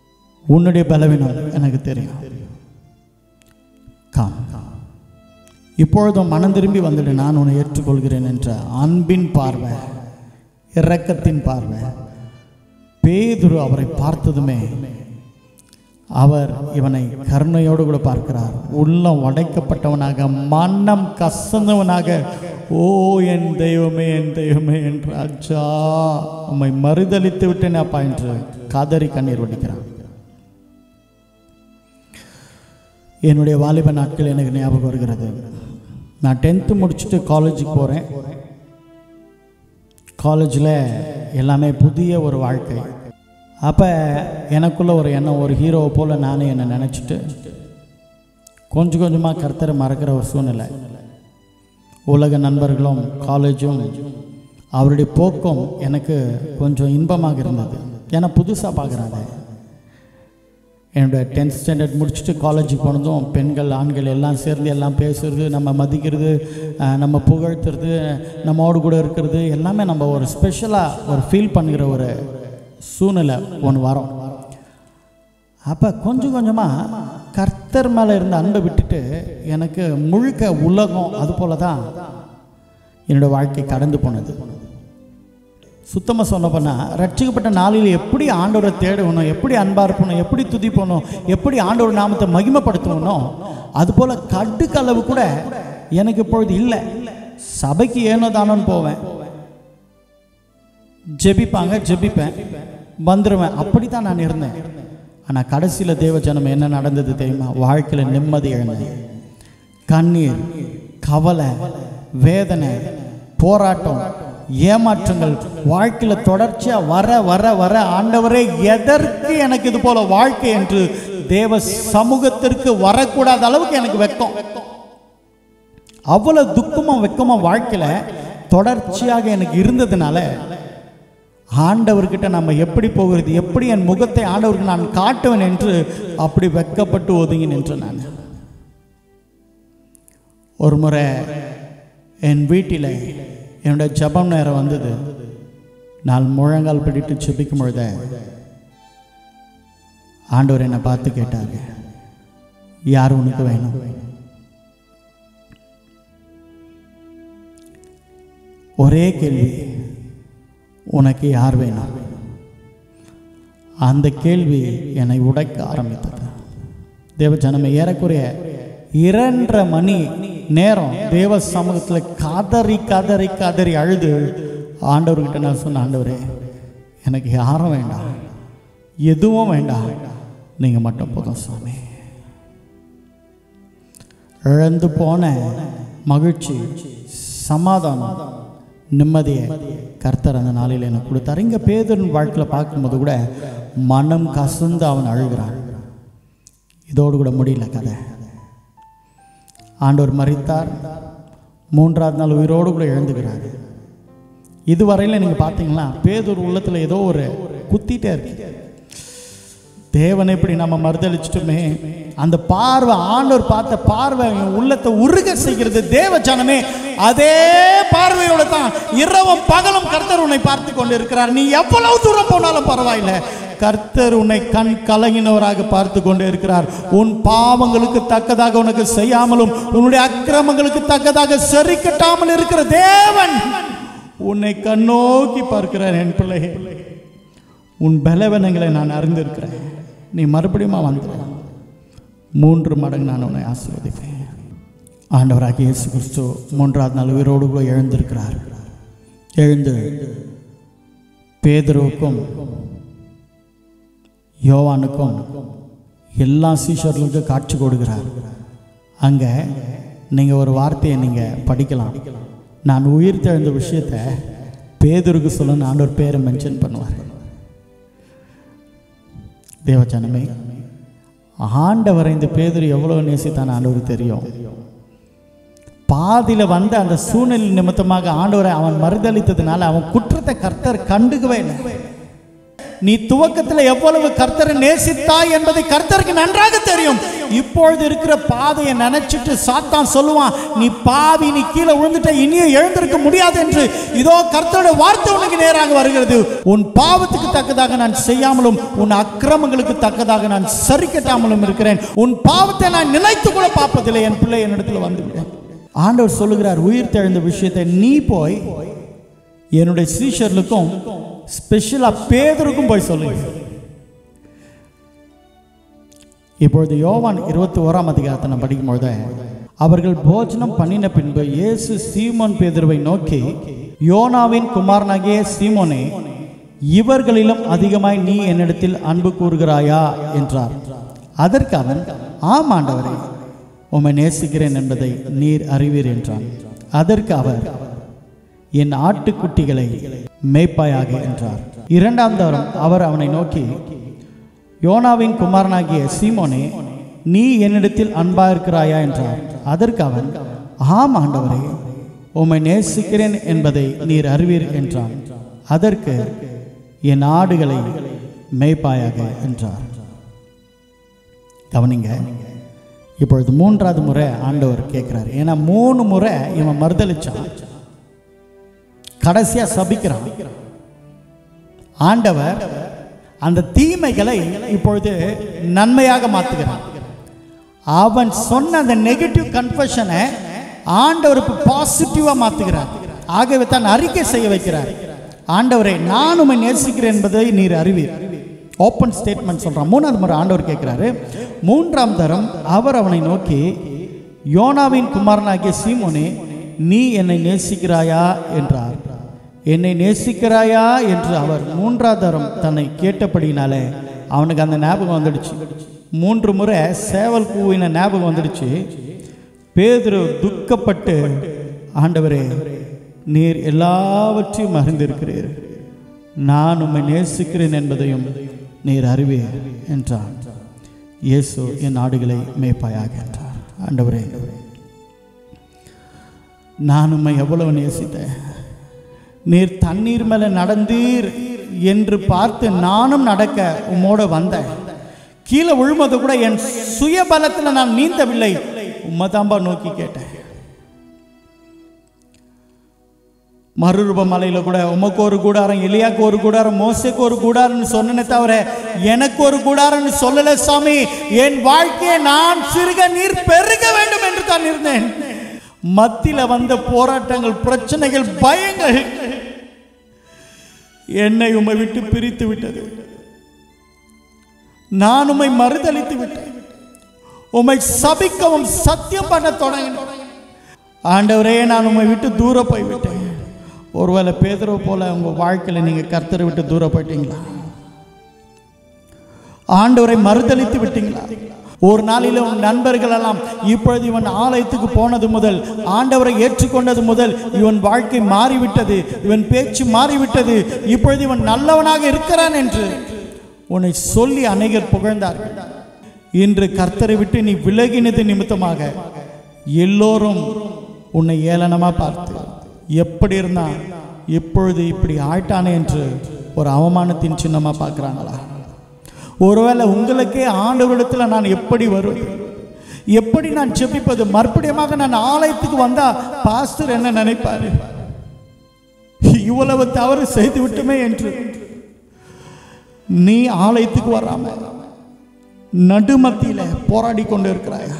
உன்னுடைய பலவீனம் எனக்கு தெரியும் காம் இப்பொழுதும் மனம் திரும்பி வந்துடு நான் உன்னை ஏற்றுக்கொள்கிறேன் என்ற அன்பின் பார்வை இரக்கத்தின் பார்வை பேதுரு அவரை பார்த்ததுமே அவர் இவனை கருணையோடு கூட பார்க்கிறார் உள்ளம் உடைக்கப்பட்டவனாக மனம் கசந்தவனாக ஓ என் தெய்வமே என் தெய்வமே என்று அச்சா உம்மை மறுதளித்து விட்டேன் அப்பா என்று காதறி கண்ணீர் வடிக்கிறான் என்னுடைய வாலிப நாட்கள் எனக்கு ஞாபகம் வருகிறது நான் டென்த்து முடிச்சுட்டு காலேஜுக்கு போகிறேன் காலேஜில் எல்லாமே புதிய ஒரு வாழ்க்கை அப்போ எனக்குள்ள ஒரு எண்ணம் ஒரு ஹீரோவை போல் நானே என்னை நினச்சிட்டு கொஞ்சம் கொஞ்சமாக கர்த்தரை மறக்கிற ஒரு சூழ்நிலை உலக நண்பர்களும் காலேஜும் அவருடைய போக்கும் எனக்கு கொஞ்சம் இன்பமாக இருந்தது ஏன்னா புதுசாக பார்க்குறாங்க என்னோட டென்த் ஸ்டாண்டர்ட் முடிச்சுட்டு காலேஜுக்கு போனதும் பெண்கள் ஆண்கள் எல்லாம் சேர்ந்து எல்லாம் பேசுறது நம்ம மதிக்கிறது அஹ், நம்ம புகழ்த்துறது நம்மோடு கூட இருக்கிறது எல்லாமே நம்ம ஒரு ஸ்பெஷலாக ஒரு ஃபீல் பண்ணுகிற ஒரு சூழ்நிலை ஒன்று வரும் அப்போ கொஞ்சம் கொஞ்சமாக கர்த்தர் மேலே இருந்த அன்பை விட்டுட்டு எனக்கு முழுக்க உலகம் அது போல தான் என்னோடய வாழ்க்கை கடந்து போனது சுத்தமாக சொல்ல போனால் ரட்சிக்கப்பட்ட நாளில் எப்படி ஆண்டவரை தேடணும் எப்படி அன்பாக இருப்பணும் எப்படி துதிப்பணும் எப்படி ஆண்டவர் நாமத்தை மகிமைப்படுத்தணும் அதுபோல் கடுக்களவு கூட எனக்கு இப்பொழுது இல்லை சபைக்கு ஏனோ தானோன்னு போவேன் ஜெபிப்பாங்க ஜெபிப்பேன் வந்துடுவேன் அப்படி தான் நான் இருந்தேன் ஆனால் கடைசியில் தேவ ஜனம் என்ன நடந்தது தெரியுமா வாழ்க்கையில் நிம்மதி இழந்தேன் கண்ணீர் கவலை வேதனை போராட்டம் ஏமாற்றங்கள் வாழ்க்கையில் தொடர்ச்சியாக வர வர வர ஆண்டவரே எதற்கு எனக்கு இது போல வாழ்க்கை என்று தேவ சமூகத்திற்கு வரக்கூடாத அளவுக்கு எனக்கு வெக்கம் அவ்வளவு துக்கமும் வெக்கமும் வாழ்க்கையில் தொடர்ச்சியாக எனக்கு இருந்ததுனால ஆண்டவர்கிட்ட நம்ம எப்படி போகிறது எப்படி என் முகத்தை ஆண்டவருக்கு நான் காட்டுவேன் என்று அப்படி வெக்கப்பட்டு ஒதுங்கி நின்று நான் ஒரு முறை என் வீட்டில் என்னுடைய ஜெபம் நேரம் வந்தது நான் முழங்கால் பிடித்து ஜெபிக்கும் பொழுது ஆண்டவர் என்னை பார்த்து கேட்டாங்க யார் உனக்கு வேணும் ஒரே கேள்வி உனக்கு யார் வேணும் அந்த கேள்வி என்னை உடைக்க ஆரம்பித்தது தேவ ஜனமே ஏறக்குறைய இரண்டரை மணி நேரம் தேவ சமூகத்தில் கதறி கதறி கதறி அழுது ஆண்டவர்கிட்ட நான் சொன்ன ஆண்டவரே எனக்கு யாரும் வேண்டாம் எதுவும் வேண்டாம் நீங்கள் மட்டும் போதும் சுவாமி இழந்து போன மகிழ்ச்சி சமாதானம் நிம்மதியை கர்த்தர் அந்த நாளில் எனக்கு கொடுத்தார் இங்கே பேதரின் வாழ்க்கையில் பார்க்கும்போது கூட மனம் கசந்து அவன் அழுகிறான் இதோடு கூட முடியல கதை ஆண்டவர் மறித்தார் மூன்றாவது நாள் உயிரோடு கூட எழுந்துக்கிறார் இதுவரையில் நீங்கள் பார்த்தீங்களா பேதூர் உள்ளத்தில் ஏதோ ஒரு குத்திட்டே இருக்கு தேவனை இப்படி நம்ம மறுதளிச்சிட்டுமே அந்த பார்வை ஆண்டவர் பார்த்த பார்வை என் உள்ளத்தை உருக செய்கிறது தேவ ஜனமே அதே பார்வையோட தான் இரவும் பகலும் கர்த்தர் உன்னை பார்த்து கொண்டு இருக்கிறார் நீ எவ்வளவு தூரம் போனாலும் பரவாயில்லை கர்த்தர் உன்னை கண் கலங்கினவராக பார்த்து கொண்டு இருக்கிறார் உன் பாவங்களுக்கு தக்கதாக உனக்கு செய்யாமலும் உன்னுடைய அக்கிரமங்களுக்கு தக்கதாக சரி கட்டாமல் இருக்கிற தேவன் உன்னை கண்ணோக்கி பார்க்கிறார் என் பிள்ளையே உன் பலவீனங்களை நான் அறிந்திருக்கிறேன் நீ மறுபடியும் வந்துடு மூன்று மடங்கு நான் உன்னை ஆசீர்வதிப்பேன் ஆண்டவராகிய இயேசு கிறிஸ்து மூன்றாவது நாள் உயிரோடு கூட எழுந்திருக்கிறார் எழுந்து பேதுருவுக்கும் யோவானுக்கும் எல்லா சீஷர்களுக்கும் காட்சி கொடுக்கிறார் அங்கே நீங்கள் ஒரு வார்த்தையை நீங்கள் படிக்கலாம் நான் உயிர் தெழுந்த விஷயத்தை பேதுருக்கு சொல்லணும் ஆண்டவர் பேரை மென்ஷன் பண்ணுவார் தேவச்சனமே ஆண்டவரை இந்த பேதுரு எவ்வளோ நேசித்தான் ஆண்டவருக்கு தெரியும் பாதியில் வந்த அந்த சூழ்நிலை நிமித்தமாக ஆண்டவரை அவன் மறுதளித்ததுனால அவன் குற்றத்தை கர்த்தர் கண்டுக்கவே இல்லை நீ துவக்கத்தில் எவ்வளவு கர்த்தரை நேசித்தாய் என்பதை கர்த்தருக்கு நன்றாக தெரியும் இப்பொழுது இருக்கிற பாதையை நினைச்சிட்டு சாத்தான் சொல்லுவான் நீ பாவி நீ கீழே விழுந்துட்ட இனியும் எழுந்திருக்க முடியாது என்று இதோ கர்த்தரோட வார்த்தை உனக்கு நேராக வருகிறது உன் பாவத்துக்கு தக்கதாக நான் செய்யாமலும் உன் அக்கிரமங்களுக்கு தக்கதாக நான் சரி கட்டாமலும் இருக்கிறேன் உன் பாவத்தை நான் நினைத்து கூட பார்ப்பதில்லை என் பிள்ளை என்னிடத்தில் வந்துவிட்டேன் ஆண்டவர் சொல்லுகிறார் உயிர் தெழுந்த விஷயத்தை நீ போய் என்னுடைய சீஷர்களுக்கும் ஸ்பெஷலாக பேதருக்கும் போய் சொல்லுங்க இப்பொழுது யோவான் இருபத்தி ஓராம் அதிகாரத்தை நான் படிக்கும்பொழுது அவர்கள் போஜனம் பண்ணின பின்பு இயேசு சீமோன் பேதுருவை நோக்கி யோனாவின் குமாரனாகிய சீமோனே இவர்களிலும் அதிகமாய் நீ என்னிடத்தில் அன்பு கூறுகிறாயா என்றார் அதற்கு அவன் ஆம் ஆண்டவரே உம்மை நேசிக்கிறேன் என்பதை நீர் அறிவீர் என்றான் அதற்கு அவர் என் ஆட்டுக்குட்டிகளை மேய்ப்பாயாக என்றார் இரண்டாம் தரம் அவர் அவனை நோக்கி யோனாவின் குமாரனாகிய சீமோனே நீ என்னிடத்தில் அன்பா இருக்கிறாயா என்றார் அதற்கு அவன் ஆம் ஆண்டவரே உம்மை நேசிக்கிறேன் என்பதை நீர் அறிவீர் என்றான் அதற்கு என் ஆடுகளை மேய்ப்பாயாக என்றார் கவனிங்க இப்பொழுது மூன்றாவது முறை ஆண்டவர் கேட்கிறார் ஏன்னா மூணு முறை இவன் மறுதளிச்சான் கடைசியா சபிக்கிறான் ஆண்டவர் அந்த தீமைகளை இப்பொழுது நன்மையாக மாற்றுகிறான் அவன் சொன்ன அந்த நெகட்டிவ் கன்ஃபஷனை ஆண்டவருக்கு பாசிட்டிவாக மாற்றுகிறார் ஆகவே தான் அறிக்கை செய்ய வைக்கிறார் ஆண்டவரை நான் உம்மை நேசிக்கிறேன் என்பதை நீர் அறிவீர் ஓப்பன் ஸ்டேட்மெண்ட் சொல்கிறான் மூணாவது முறை ஆண்டவர் கேட்குறாரு மூன்றாம் தரம் அவர் அவனை நோக்கி யோனாவின் குமாரனாகிய சீமோனே நீ என்னை நேசிக்கிறாயா என்றார் என்னை நேசிக்கிறாயா என்று அவர் மூன்றாவது தரம் தன்னை கேட்டபடினாலே அவனுக்கு அந்த ஞாபகம் வந்துடுச்சு மூன்று முறை சேவல் கூவின ஞாபகம் வந்துடுச்சு பேதுரு துக்கப்பட்டு ஆண்டவரே நீர் எல்லாவற்றையும் அறிந்திருக்கிறீர் நான் உம்மை நேசிக்கிறேன் என்பதையும் நீர் அறிவீர் என்றான் இயேசு என் ஆடுகளை மேய்ப்பாயாக என்றார் ஆண்டவரே நான் உம்மை எவ்வளவு நேசித்தேன் நீர் தண்ணீர் மேலே நடந்தீர் என்று பார்த்து நானும் நடக்க உம்மோட வந்தேன் கீழே விழுமது கூட என் சுயபலத்தில் நான் நீந்தவில்லை உம்மதாம்பா நோக்கி கேட்டேன் மறுரூப மலையில் கூட உமக்கு ஒரு கூடாரம் எலியாக்கு ஒரு கூடாரம் மோசைக்கு ஒரு கூடாரம்னு சொன்னனே தவிர எனக்கு ஒரு கூடாரம்னு சொல்லல சாமி என் வாழ்க்கையை நான் சிறுக நீர் பெருக வேண்டும் என்று தான் இருந்தேன் மத்தியில வந்த போராட்டங்கள் பிரச்சனைகள் பயங்கள் என்னை உம்மை விட்டு பிரித்து விட்டது நான் உம்மை மறுதளித்து விட்டேன் உம்மை சபிக்கவும் சத்தியம் பண்ண தொடங்கினேன் ஆண்டவரே நான் உம்மை விட்டு தூர போய்விட்டேன் ஒருவேளை பேதரோ போல உங்க வாழ்க்கையில நீங்க கர்த்தரை விட்டு தூர போயிட்டீங்களா ஆண்டவரை மறுதளித்து விட்டீங்களா ஒரு நாளில் உன் நண்பர்கள் எல்லாம் இப்பொழுது இவன் ஆலயத்துக்கு போனது முதல் ஆண்டவரை ஏற்றுக்கொண்டது முதல் இவன் வாழ்க்கை மாறிவிட்டது இவன் பேச்சு மாறிவிட்டது இப்பொழுது இவன் நல்லவனாக இருக்கிறான் என்று உன்னை சொல்லி அநேகர் புகழ்ந்தார்கள் இன்று கர்த்தரை விட்டு நீ விலகினது நிமித்தமாக எல்லோரும் உன்னை ஏளனமா பார்த்து எப்படி இருந்தான் இப்பொழுது இப்படி ஆயிட்டானே என்று ஒரு அவமானத்தின் சின்னமா பார்க்குறாங்களா ஒருவேளை உங்களுக்கே ஆண்டவரிடத்தில் நான் எப்படி வருவது எப்படி நான் ஜெபிப்பது மறுபடியுமாக நான் ஆலயத்துக்கு வந்தா பாஸ்டர் என்ன நினைப்பாரு இவ்வளவு தவறு செய்து விட்டுமே என்று நீ ஆலயத்துக்கு வராம நடுமத்தியில போராடி கொண்டு இருக்கிறாயா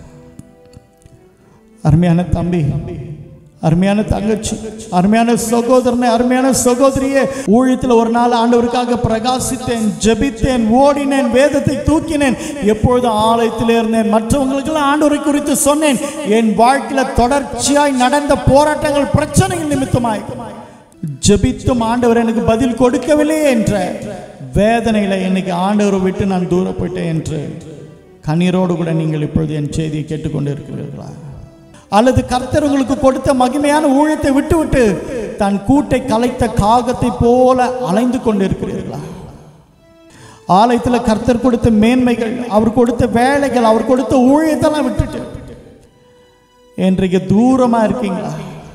அருமையான தம்பி அருமையான தங்கச்சி அருமையான சகோதரனை அருமையான சகோதரியே ஊழியத்தில் ஒரு நாள் ஆண்டவருக்காக பிரகாசித்தேன் ஜெபித்தேன் ஓடினேன் வேதத்தை தூக்கினேன் எப்பொழுதும் ஆலயத்தில் இருந்தேன் மற்றவங்களுக்கெல்லாம் ஆண்டவரை குறித்து சொன்னேன் என் வாழ்க்கையில தொடர்ச்சியாய் நடந்த போராட்டங்கள் பிரச்சனைகள் நிமித்தமாய் ஜெபித்தும் ஆண்டவர் எனக்கு பதில் கொடுக்கவில்லை என்ற வேதனையில இன்னைக்கு ஆண்டவரை விட்டு நான் தூர போயிட்டேன் என்று கண்ணீரோடு கூட நீங்கள் இப்பொழுது என் செய்தியை கேட்டுக்கொண்டு இருக்கிறீர்களா அல்லது கர்த்தர் உங்களுக்கு கொடுத்த மகிமையான ஊழியத்தை விட்டுவிட்டு தன் கூட்டை கலைத்த காகத்தை போல அலைந்து கொண்டு இருக்கிறீர்களா ஆலயத்தில் கர்த்தர் கொடுத்த மேன்மைகள் அவர் கொடுத்த வேலைகள் அவர் கொடுத்த ஊழியத்தெல்லாம் விட்டுட்டு இன்றைக்கு தூரமா இருக்கீங்களா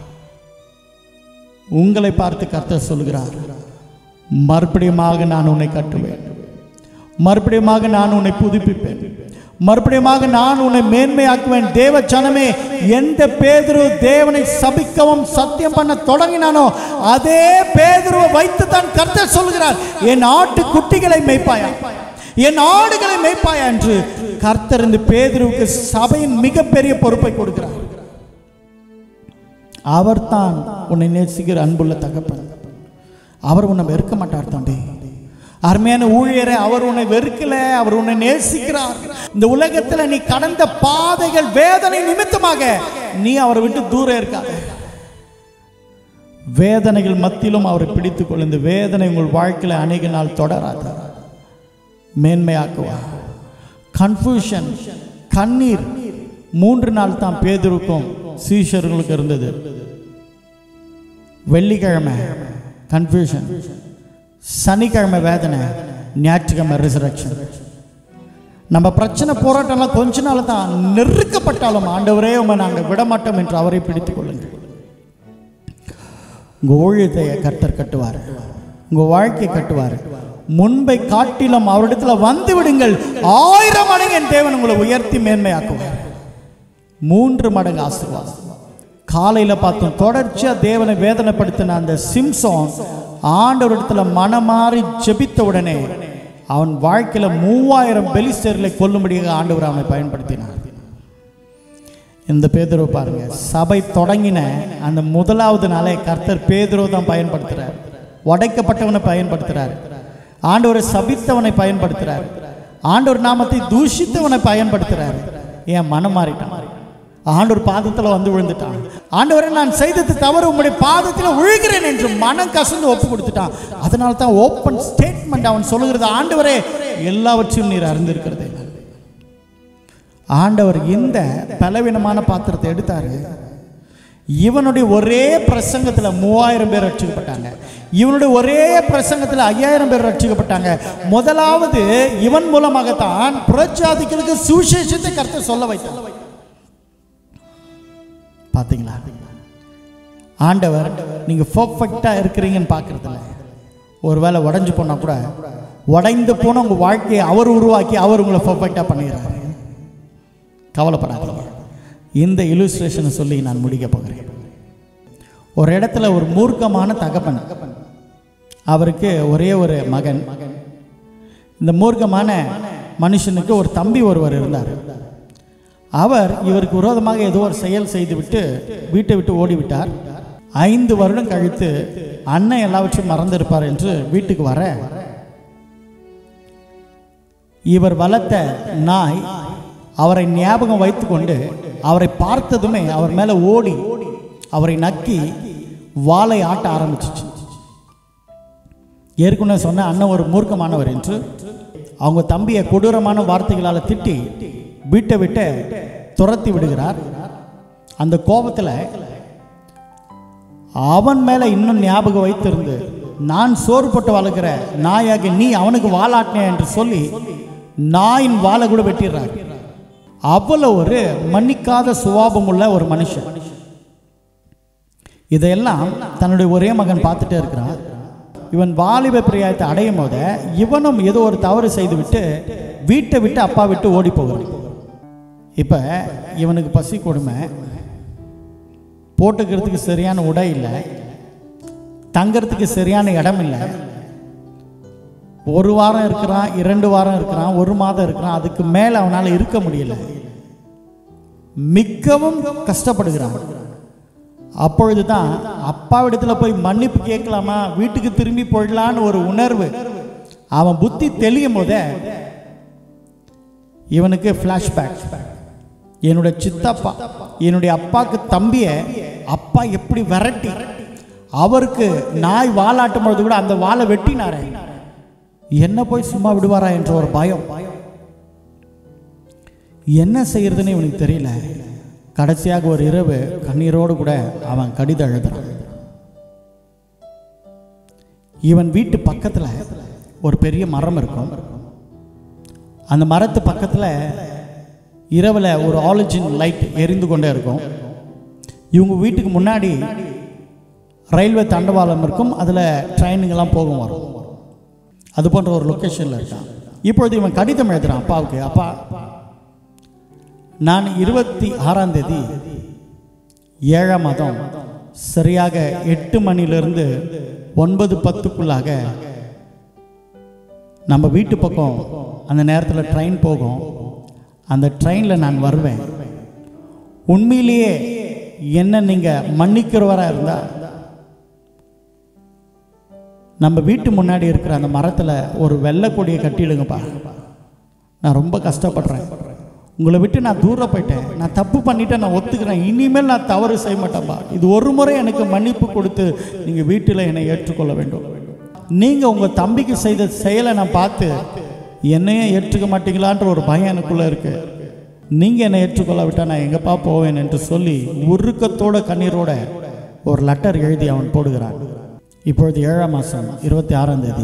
உங்களை பார்த்து கர்த்தர் சொல்கிறார் மறுபடியுமாக நான் உன்னை கட்டுவேன் மறுபடியுமாக நான் உன்னை புதுப்பிப்பேன் மறுபடியுமாக நான் உன்னை மேன்மையாக்குவேன் தேவ ஜனமே எந்த பேதுரு தேவனை சபிக்கவும் சத்தியம் பண்ண தொடங்கினானோ அதே பேதுருவை வைத்து தான் கர்த்தர் சொல்கிறார் என் ஆட்டு குட்டிகளை மேய்ப்பாயா என் ஆடுகளை மேய்ப்பாயா என்று கர்த்தர் இந்த பேதுருவுக்கு சபையின் மிகப்பெரிய பொறுப்பை கொடுக்கிறார் அவர்தான் உன்னை நேசிக்கிற அன்புள்ள தகப்பன் அவர் உன்னை வெறுக்க மாட்டார் தம்பி அருமையான ஊழியரை அவர் உன்னை வெறுக்கல அவர் உன்னை நேசிக்கிறார் இந்த உலகத்துல நீ கடந்த பாதைகள் வேதனை நிமித்தமாக நீ அவரை விட்டு தூரம் இருக்காத வேதனைகள் மத்தியிலும் அவரை பிடித்துக் கொள் இந்த வேதனை உங்கள் வாழ்க்கையில அநேக நாள் தொடராது மேன்மையாக்குவார் கன்ஃபியூஷன் கண்ணீர் மூன்று நாள் தான் பேதுருக்கும் சீஷர்களுக்கு இருந்தது வெள்ளிக்கிழமை கன்ஃபியூஷன் சனிக்கிழமை வேதனை ஞாயிற்றுக்கிழமை ரிசரக்ஷன் நம்ம பிரச்சனை போராட்டம்லாம் கொஞ்ச நாள் தான் நெருக்கப்பட்டாலும் ஆண்டவரே உமை நாங்கள் விடமாட்டோம் என்று அவரை பிடித்துக் கொள்ளுங்கள் உங்கள் ஊழியத்தை கர்த்தர் கட்டுவார் உங்கள் வாழ்க்கையை கட்டுவார் முன்பை காட்டிலும் அவரிடத்துல வந்து விடுங்கள் ஆயிரம் மடங்கு என் தேவன் உங்களை உயர்த்தி மேன்மையாக்குவார் மூன்று மடங்கு ஆசீர்வாதம் காலையில் பார்த்தோம் தொடர்ச்சியாக தேவனை வேதனைப்படுத்தின அந்த சிம்சோன் ஆண்டவரிடத்துல மனமாறி ஜெபித்த உடனே அவன் வாழ்க்கையில் மூவாயிரம் பெலிஸ்டர்களை கொல்லும்படியாக ஆண்டவர் அவனை பயன்படுத்தினார் இந்த பேதுருவை பாருங்க சபை தொடங்கின அந்த முதலாவது நாளே கர்த்தர் பேதுருவை தான் பயன்படுத்துறார் உடைக்கப்பட்டவனை பயன்படுத்துறார் ஆண்டவரை சபித்தவனை பயன்படுத்துறார் ஆண்டவர் நாமத்தை தூஷித்தவனை பயன்படுத்துறார் ஏன் மனம் மாறிட்டான் ஆண்டவர் பாதத்தில் வந்து விழுந்துட்டான் ஆண்டவரை நான் செய்தது தவறு உங்களுடைய பாதத்தில் விழுகிறேன் என்று மனம் கசந்து ஒப்பு கொடுத்துட்டான் அதனால தான் ஓப்பன் ஸ்டேட்மெண்ட் அவன் சொல்லுகிறது ஆண்டவரே எல்லாவற்றையும் நீர் அறிந்திருக்கிறதே ஆண்டவர் இந்த பலவீனமான பாத்திரத்தை எடுத்தாரு இவனுடைய ஒரே பிரசங்கத்தில் மூவாயிரம் பேர் ரட்சிக்கப்பட்டாங்க இவனுடைய ஒரே பிரசங்கத்தில் ஐயாயிரம் பேர் ரட்சிக்கப்பட்டாங்க முதலாவது இவன் மூலமாகத்தான் புறஜாதிகளுக்கு சுவிசேஷத்தை கருத்தை சொல்ல வைத்தார் பார்த்தீங்களா ஆண்டவர் நீங்க பர்ஃபெக்டா இருக்கிறீங்கன்னு பார்க்கறதில்ல ஒருவேளை உடைஞ்சு போனா கூட உடைந்து போன உங்க வாழ்க்கையை அவர் உருவாக்கி அவர் உங்களை பர்ஃபெக்டா பண்ணிடுறாரு கவலைப்படாதீங்க இந்த இலுஸ்ட்ரேஷனை சொல்லி நான் முடிக்க போகிறேன் ஒரு இடத்துல ஒரு மூர்க்கமான தகப்பன் அவருக்கு ஒரே ஒரு மகன் இந்த மூர்க்கமான மனுஷனுக்கு ஒரு தம்பி ஒருவர் இருந்தார் அவர் இவருக்கு விரோதமாக ஏதோ ஒரு செயல் செய்துவிட்டு வீட்டை விட்டு ஓடிவிட்டார் ஐந்து வருடம் கழித்து அண்ணன் எல்லாவற்றையும் மறந்திருப்பார் என்று வீட்டுக்கு வர இவர் வளர்த்த நாய் அவரை ஞாபகம் வைத்துக்கொண்டு அவரை பார்த்ததுமே அவர் மேலே ஓடி அவரை நக்கி வாளை ஆட்ட ஆரம்பிச்சிச்சு ஏற்கனவே சொன்ன அண்ணன் ஒரு மூர்க்கமானவர் என்று அவங்க தம்பியை கொடூரமான வார்த்தைகளால் திட்டி வீட்டை விட்டு துரத்தி விடுகிறார் அந்த கோபத்தில் அவன் மேலே இன்னும் ஞாபகம் வைத்திருந்து நான் சோறு போட்டு வளர்க்கிற நாயாக நீ அவனுக்கு வாலாட்டின என்று சொல்லி நாயின் வாழை கூட வெட்டிடுறார் அவ்வளவு ஒரு மன்னிக்காத சுபாவம் உள்ள ஒரு மனுஷன் இதையெல்லாம் தன்னுடைய ஒரே மகன் பார்த்துட்டே இருக்கிறான் இவன் வாலிப பிரியாயத்தை அடையும் போத இவனும் ஏதோ ஒரு தவறு செய்துவிட்டு வீட்டை விட்டு அப்பா விட்டு ஓடி போகிறான் இப்போ இவனுக்கு பசி கொடுமை போட்டுக்கிறதுக்கு சரியான உடை இல்லை தங்கறதுக்கு சரியான இடம் இல்லை ஒரு வாரம் இருக்கிறான் இரண்டு வாரம் இருக்கிறான் ஒரு மாதம் இருக்கிறான் அதுக்கு மேலே அவனால் இருக்க முடியல மிகவும் கஷ்டப்படுகிறான் அப்பொழுதுதான் அப்பாவிடத்துல போய் மன்னிப்பு கேட்கலாமா வீட்டுக்கு திரும்பி போயிடலான்னு ஒரு உணர்வு அவன் புத்தி தெளியும் போதே இவனுக்கு ஃப்ளாஷ்பேக் என்னுடைய சித்தப்பா என்னுடைய அப்பாவுக்கு தம்பியை அப்பா எப்படி விரட்டி அவருக்கு நாய் வாலாட்டும் பொழுது கூட அந்த வாளை வெட்டினாரே என்ன போய் சும்மா விடுவாரா என்ற ஒரு பயம் என்ன செய்யறதுன்னு இவனுக்கு தெரியல கடைசியாக ஒரு இரவு கண்ணீரோடு கூட அவன் கடிதம் எழுதுறான் இவன் வீட்டு பக்கத்தில் ஒரு பெரிய மரம் இருக்கும் அந்த மரத்து பக்கத்தில் இரவில் ஒரு ஆலோஜின் லைட் எரிந்து கொண்டே இருக்கும் இவங்க வீட்டுக்கு முன்னாடி ரயில்வே தண்டவாளம் இருக்கும் அதில் ட்ரெயினுங்கெல்லாம் போகும் வரும் அது போன்ற ஒரு லொக்கேஷனில் இருக்கான் இப்பொழுது இவன் கடிதம் எழுதுறான் அப்பாவுக்கு அப்பா நான் இருபத்தி ஆறாம் தேதி ஏழாம் மாதம் சரியாக எட்டு மணிலிருந்து ஒன்பது பத்துக்குள்ளாக நம்ம வீட்டு பக்கம் அந்த நேரத்தில் ட்ரெயின் போகும் அந்த ட்ரெயினில் நான் வருவேன் உண்மையிலேயே என்ன நீங்கள் மன்னிக்கிறவராக இருந்தா நம்ம வீட்டு முன்னாடி இருக்கிற அந்த மரத்தில் ஒரு வெள்ளை கொடியை கட்டிடுங்கப்பா நான் ரொம்ப கஷ்டப்படுறேன் உங்களை விட்டு நான் தூரம் போயிட்டேன் நான் தப்பு பண்ணிட்டேன் நான் ஒத்துக்கிறேன் இனிமேல் நான் தவறு செய்ய மாட்டேன்ப்பா இது ஒரு முறை எனக்கு மன்னிப்பு கொடுத்து நீங்கள் வீட்டில் என்னை ஏற்றுக்கொள்ள வேண்டும் நீங்கள் உங்கள் தம்பிக்கு செய்த செயலை நான் பார்த்து என்னையும் ஏற்றுக்க மாட்டீங்களான்ற ஒரு பயம் எனக்குள்ளே இருக்கு நீங்கள் என்னை ஏற்றுக்கொள்ளாவிட்டால் நான் எங்கப்பா போவேன் என்று சொல்லி உருக்கத்தோட கண்ணீரோட ஒரு லெட்டர் எழுதி அவன் போடுகிறான் இப்பொழுது ஏழாம் மாதம் இருபத்தி ஆறாம் தேதி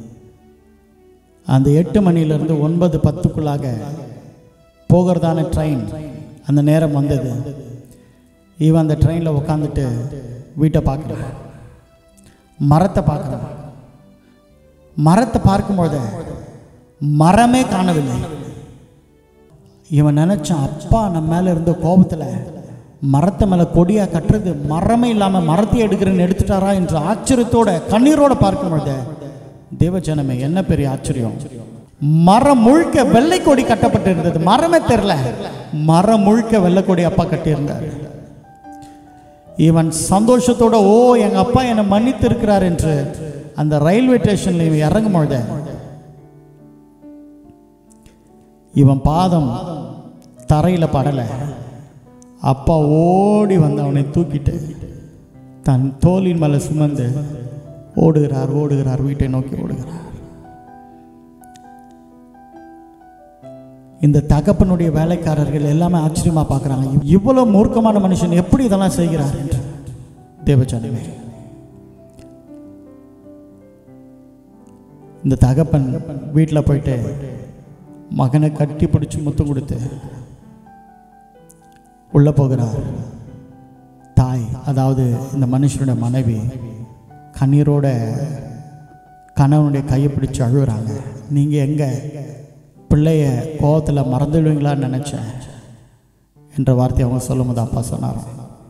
அந்த எட்டு மணியிலிருந்து ஒன்பது பத்துக்குள்ளாக போகிறதான ட்ரெயின் அந்த நேரம் வந்தது இவன் அந்த ட்ரெயினில் உட்காந்துட்டு வீட்டை பார்க்குறான் மரத்தை பார்க்குறான் மரத்தை பார்க்கும்போது மரமே காணவில்லை இவன் நினச்சான் அப்பா நம்ம மேலே இருந்த கோபத்தில் மரத்தை மேலே கொடியாக கட்டுறது மரமே இல்லாமல் மரத்தை எடுக்கிறேன்னு எடுத்துட்டாரா என்று ஆச்சரியத்தோட கண்ணீரோட பார்க்கும்பொழுது தேவஜனமே என்ன பெரிய ஆச்சரியம் மரம் முழுக்க வெள்ளை கொடி கட்டப்பட்டு இருந்தது மரமே தெரில மரம் முழுக்க வெள்ளை கொடி அப்பா கட்டியிருந்தார் இவன் சந்தோஷத்தோட ஓ எங்க அப்பா என்னை மன்னித்து இருக்கிறார் என்று அந்த ரயில்வே ஸ்டேஷன்ல இவன் இறங்கும் பொழுது இவன் பாதம் தரையில் படலை அப்பா ஓடி வந்து அவனை தூக்கிட்டு தன் தோளின் மேலே சுமந்து ஓடுகிறார் ஓடுகிறார் வீட்டை நோக்கி ஓடுகிறார் இந்த தகப்பனுடைய வேலைக்காரர்கள் எல்லாமே ஆச்சரியமா பார்க்குறாங்க இவ்வளவு மூர்க்கமான மனுஷன் எப்படி இதெல்லாம் செய்கிறார் என்று தேவஜனமே இந்த தகப்பன் வீட்டில் போயிட்டு மகனை கட்டி பிடிச்சி முத்தம் கொடுத்து உள்ள போகிறார் தாய் அதாவது இந்த மனுஷனுடைய மனைவி கண்ணீரோட கணவனுடைய கையை பிடிச்சு அழுகுறாங்க நீங்கள் எங்கே பிள்ளைய கோவத்தில் மறந்துடுவீங்களான்னு நினச்சேன் என்ற வார்த்தையை அவங்க சொல்லும்போது அப்பா சொன்னாராம்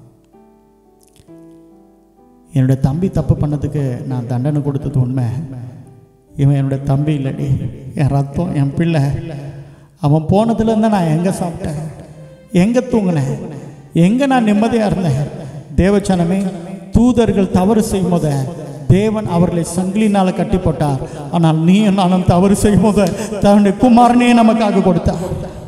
என்னுடைய தம்பி தப்பு பண்ணதுக்கு நான் தண்டனை கொடுத்தது உண்மை இவன் என்னுடைய தம்பி இல்லடி என் ரத்தம் என் பிள்ளை அவன் போனதுலேருந்து நான் எங்கே சாப்பிட்டேன் எங்கே தூங்கினேன் எங்கே நான் நிம்மதியாக இருந்தேன் தேவச்சனமே தூதர்கள் தவறு செய்யும் போத தேவன் அவர்களை சங்கிலினால் கட்டி போட்டார் ஆனால் நீ நானும் தவறு செய்யும் போது தன்னுடைய குமாரனே நமக்காக கொடுத்தார்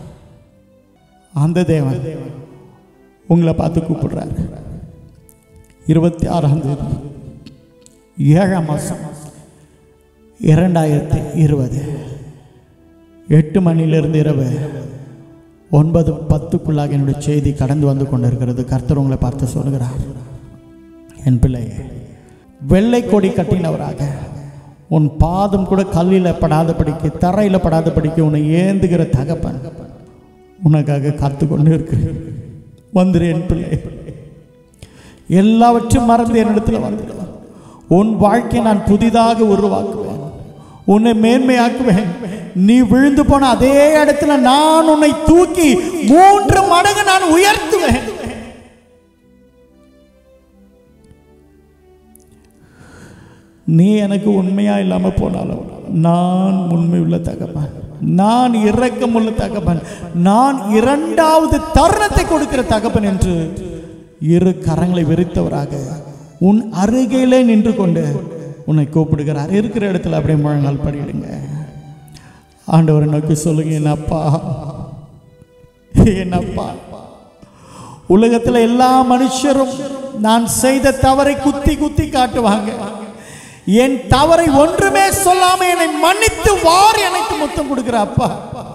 அந்த தேவன் உங்களை பார்த்து கூப்பிடுறார் இருபத்தி ஆறாம் தேதி ஏழாம் மாதம் இரண்டாயிரத்தி இருபது எட்டு மணியிலிருந்து இரவு ஒன்பது பத்துக்குள்ளாக என்னுடைய செய்தி கடந்து வந்து கொண்டிருக்கிறது கர்த்தர் உங்களை பார்த்து சொல்கிறார் என் பிள்ளையே வெள்ளை கொடி கட்டினவராக உன் பாதம் கூட கல்லில் படாதபடிக்கு தரையில் படாதபடிக்கு உன்னை ஏந்துகிற தகப்பன் உனக்காக காத்து கொண்டு இருக்கிறேன் வந்துரு என் பிள்ளை எல்லாவற்றையும் மறந்து என்னிடத்தில் வந்துடு உன் வாழ்க்கையை நான் புதிதாக உருவாக்குவேன் உன்னை மேன்மையாக்குவேன் நீ விழுந்து போன அதே இடத்துல நான் உன்னை தூக்கி மூன்று மடங்கு நான் உயர்த்துவேன் நீ எனக்கு உண்மையா இல்லாம போனாலும் நான் உண்மை உள்ள தகப்பன் நான் இரக்கம் உள்ள தகப்பன் நான் இரண்டாவது தருணத்தை கொடுக்கிற தகப்பன் என்று இரு கரங்களை விரித்தவராக உன் அருகிலே நின்று கொண்டு உன்னை கூப்பிடுகிறார் இருக்கிற இடத்துல அப்படியே முழங்கால் படியிடுங்க ஆண்டவரை நோக்கி சொல்லுங்க என் அப்பா என் அப்பா உலகத்தில் எல்லா மனுஷரும் நான் செய்த தவறை குத்தி குத்தி காட்டுவாங்க என் தவறை ஒன்றுமே சொல்லாம என்னை மன்னித்து வார் எனக்கு முத்தம் கொடுக்கிற அப்பா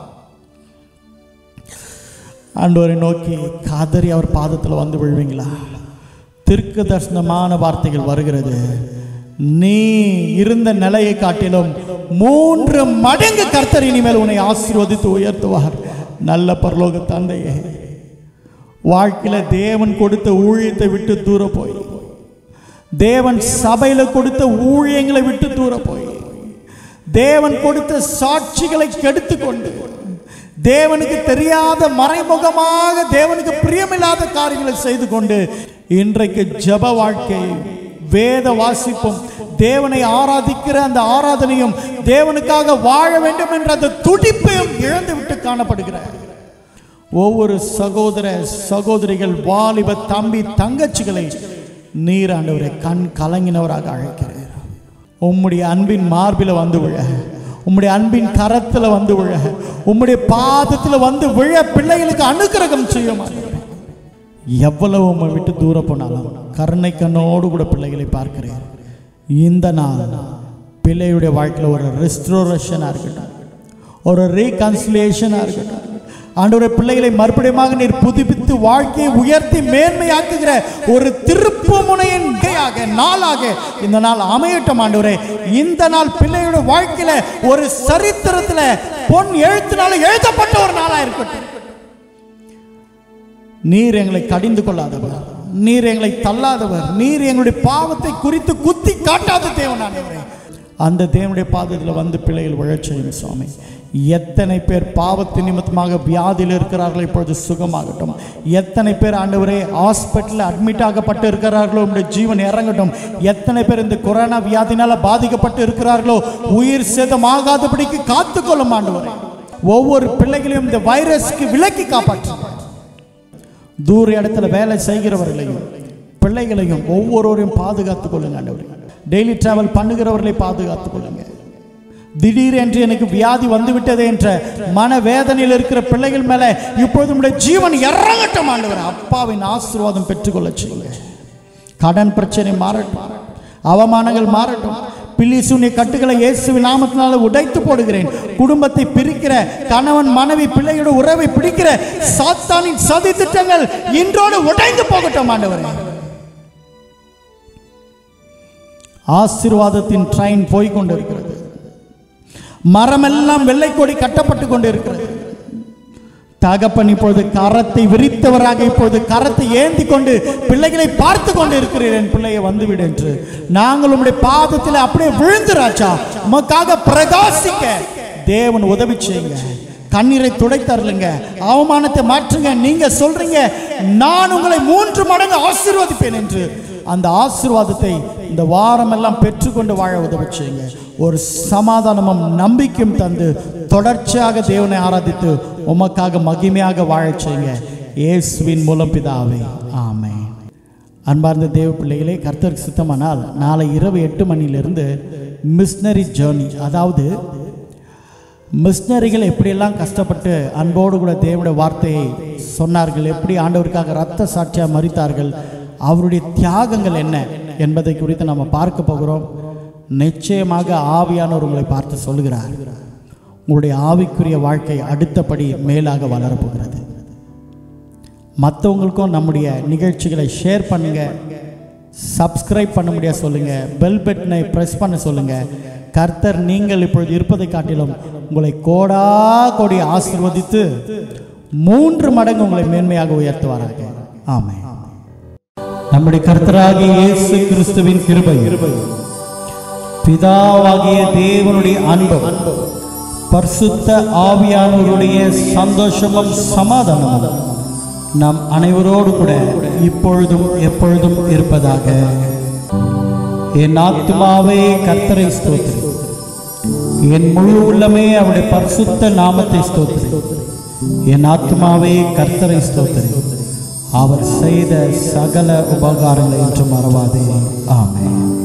ஆண்டவரை நோக்கி காதறி அவர் பாதத்தில் வந்து விழுவீங்களா திருக்கு தர்சனமான வார்த்தைகள் வருகிறது நீ இருந்த நிலையை காட்டிலும் மூன்று மடங்கு கர்த்தர் இனிமேல் உன்னை ஆசீர்வதித்து உயர்த்துவார் நல்ல பரலோக தந்தையே வாழ்க்கையில தேவன் கொடுத்த ஊழியத்தை விட்டு தூர போய் தேவன் சபையில கொடுத்த ஊழியங்களை விட்டு தூர போய் தேவன் கொடுத்த சாட்சிகளை கெடுத்து கொண்டு தேவனுக்கு தெரியாத மறைமுகமாக தேவனுக்கு பிரியமில்லாத காரியங்களை செய்து கொண்டு இன்றைக்கு ஜப வாழ்க்கை வேத வாசிப்பும் தேவனை ஆராதிக்கிற அந்த ஆராதனையும் தேவனுக்காக வாழ வேண்டும் என்ற அந்த துடிப்பையும் இழந்து விட்டு காணப்படுகிறார் ஒவ்வொரு சகோதர சகோதரிகள் வாலிப தம்பி தங்கச்சிகளை நீர் ஆண்டவரை கண் கலங்கினவராக அழைக்கிறேன் உம்முடைய அன்பின் மார்பில் வந்து விழ உம்முடைய அன்பின் கரத்துல வந்து விழ உம்முடைய பாதத்துல வந்து விழ பிள்ளைகளுக்கு அனுக்கிரகம் செய்ய மாட்டேன் எவ்வளவு உம்மை விட்டு தூர போனாலும் கருணை கண்ணோடு கூட பிள்ளைகளை பார்க்கிறேன் இந்த நாள் பிள்ளையுடைய வாழ்க்கையில் ஒரு ரெஸ்டோரேஷனாக இருக்கட்டும் ஒரு ரீகன்சிலேஷனாக இருக்கட்டும் ஆண்டவரை பிள்ளைகளை மறுபடியுமாக நீர் புதுப்பித்து வாழ்க்கையை உயர்த்தி மேன்மையாக்குகிற ஒரு திருப்பு முனையின் கையாக நாளாக இந்த நாள் அமையட்டும் ஆண்டவரே இந்த நாள் பிள்ளைகளுடைய வாழ்க்கையில ஒரு சரித்திரத்துல பொன் எழுத்தினால எழுதப்பட்ட ஒரு நாளா இருக்கட்டும் நீர் எங்களை கடிந்து கொள்ளாதவர் நீர் எங்களை தள்ளாதவர் நீர் எங்களுடைய பாவத்தை குறித்து குத்தி காட்டாத தேவன் ஆண்டவரே அந்த தேவனுடைய பாதத்தில் வந்து பிள்ளைகள் விழச் செய்யும் சுவாமி எத்தனை பேர் பாவத்தின் நிமித்தமாக வியாதியில் இருக்கிறார்கள் இப்பொழுது சுகமாகட்டும் எத்தனை பேர் ஆண்டவரே ஹாஸ்பிட்டலில் அட்மிட் ஆகப்பட்டு இருக்கிறார்களோ உங்களுடைய ஜீவன் இறங்கட்டும் எத்தனை பேர் இந்த கொரோனா வியாதினால பாதிக்கப்பட்டு இருக்கிறார்களோ உயிர் சேதமாகாதபடிக்கு காத்துக்கொள்ளும் ஆண்டவரே ஒவ்வொரு பிள்ளைகளையும் இந்த வைரஸ்க்கு விலக்கி காப்பாற்று தூர இடத்துல வேலை செய்கிறவர்களையும் பிள்ளைகளையும் ஒவ்வொருவரையும் பாதுகாத்துக் கொள்ளுங்க ஆண்டவரே டெய்லி டிராவல் பண்ணுகிறவர்களை பாதுகாத்துக் கொள்ளுங்க திடீரென்று எனக்கு வியாதி வந்து விட்டது என்ற மன வேதனையில் இருக்கிற பிள்ளைகள் மேல இப்பொழுது உடைய ஜீவன் இறங்கட்டும் ஆண்டவர் அப்பாவின் ஆசீர்வாதம் பெற்றுக்கொள்ள செய்யுங்க கடன் பிரச்சனை மாறட்டும் அவமானங்கள் மாறட்டும் பில்லி சூனிய கட்டுகளை இயேசுவின் நாமத்தினால உடைத்து போடுகிறேன் குடும்பத்தை பிரிக்கிற கணவன் மனைவி பிள்ளையோட உறவை பிடிக்கிற சாத்தானின் சதி திட்டங்கள் இன்றோடு உடைந்து போகட்டும் ஆண்டவரே ஆசீர்வாதத்தின் ட்ரெயின் போய் கொண்டிருக்கிறது மரமெல்லாம் வெள்ளை கொடி கட்டப்பட்டு கொண்டிருக்கிறது தகப்பன் இப்பொழுது கரத்தை விரித்தவராக இப்பொழுது கரத்தை ஏந்தி கொண்டு பிள்ளைகளை பார்த்து கொண்டு இருக்கிறீர் என் பிள்ளையை வந்துவிடு என்று நாங்கள் உம்முடைய பாதத்தில் அப்படியே விழுந்து ராஜா உமக்காக பிரகாசிக்க தேவன் உதவி செய்யுங்க கண்ணீரை துடைத்தரலுங்க அவமானத்தை மாற்றுங்க நீங்க சொல்றீங்க நான் உங்களை மூன்று மடங்கு ஆசீர்வதிப்பேன் என்று அந்த ஆசீர்வாதத்தை இந்த வாரமெல்லாம் பெற்றுக்கொண்டு வாழ உதவி செய்யுங்க ஒரு சமாதானமும் நம்பிக்கையும் தந்து தொடர்ச்சியாக தேவனை ஆராதித்து உமக்காக மகிமையாக வாழச் செய்யுங்க இயேசுவின் மூலம் பிதாவே ஆமென் அன்பார்ந்த தேவ பிள்ளைகளே கர்த்தருக்கு சித்தமானால் நாளை இரவு எட்டு மணியிலிருந்து மிஷனரி ஜேர்னி அதாவது மிஷனரிகள் எப்படியெல்லாம் கஷ்டப்பட்டு அன்போடு கூட தேவனுடைய வார்த்தையை சொன்னார்கள் எப்படி ஆண்டவருக்காக ரத்த சாட்சியாக மறித்தார்கள் அவருடைய தியாகங்கள் என்ன என்பதை குறித்து நம்ம பார்க்க போகிறோம் நிச்சயமாக ஆவியானவர் உங்களை பார்த்து சொல்கிறார் உங்களுடைய ஆவிக்குரிய வாழ்க்கை அடுத்தபடி மேலாக வளரப்போகிறது மற்றவங்களுக்கும் நம்முடைய நிகழ்ச்சிகளை ஷேர் பண்ணுங்க சப்ஸ்கிரைப் பண்ண முடியாது சொல்லுங்க பெல் பட்டனை ப்ரெஸ் பண்ண சொல்லுங்க கர்த்தர் நீங்கள் இப்பொழுது இருப்பதை காட்டிலும் உங்களை கோடா கோடி ஆசீர்வதித்து மூன்று மடங்கு உங்களை மேன்மையாக உயர்த்துவாராக ஆமென் நம்முடைய கர்த்தராகிய இயேசு கிறிஸ்துவின் கிருபை பிதாவாகிய தேவனுடைய அன்பு பரிசுத்த ஆவியானவருடைய சந்தோஷமும் சமாதானமும் நம் அனைவரோடு கூட இப்பொழுதும் எப்பொழுதும் இருப்பதாக என் ஆத்துமாவே கர்த்தரை ஸ்தோத்திரி என் முழு உள்ளமே அவருடைய பரிசுத்த நாமத்தை ஸ்தோத்திரி என் ஆத்துமாவே கர்த்தரை ஸ்தோத்திரி அவர் செய்த சகல உபகாரங்களை என்று மறவாதே ஆமென்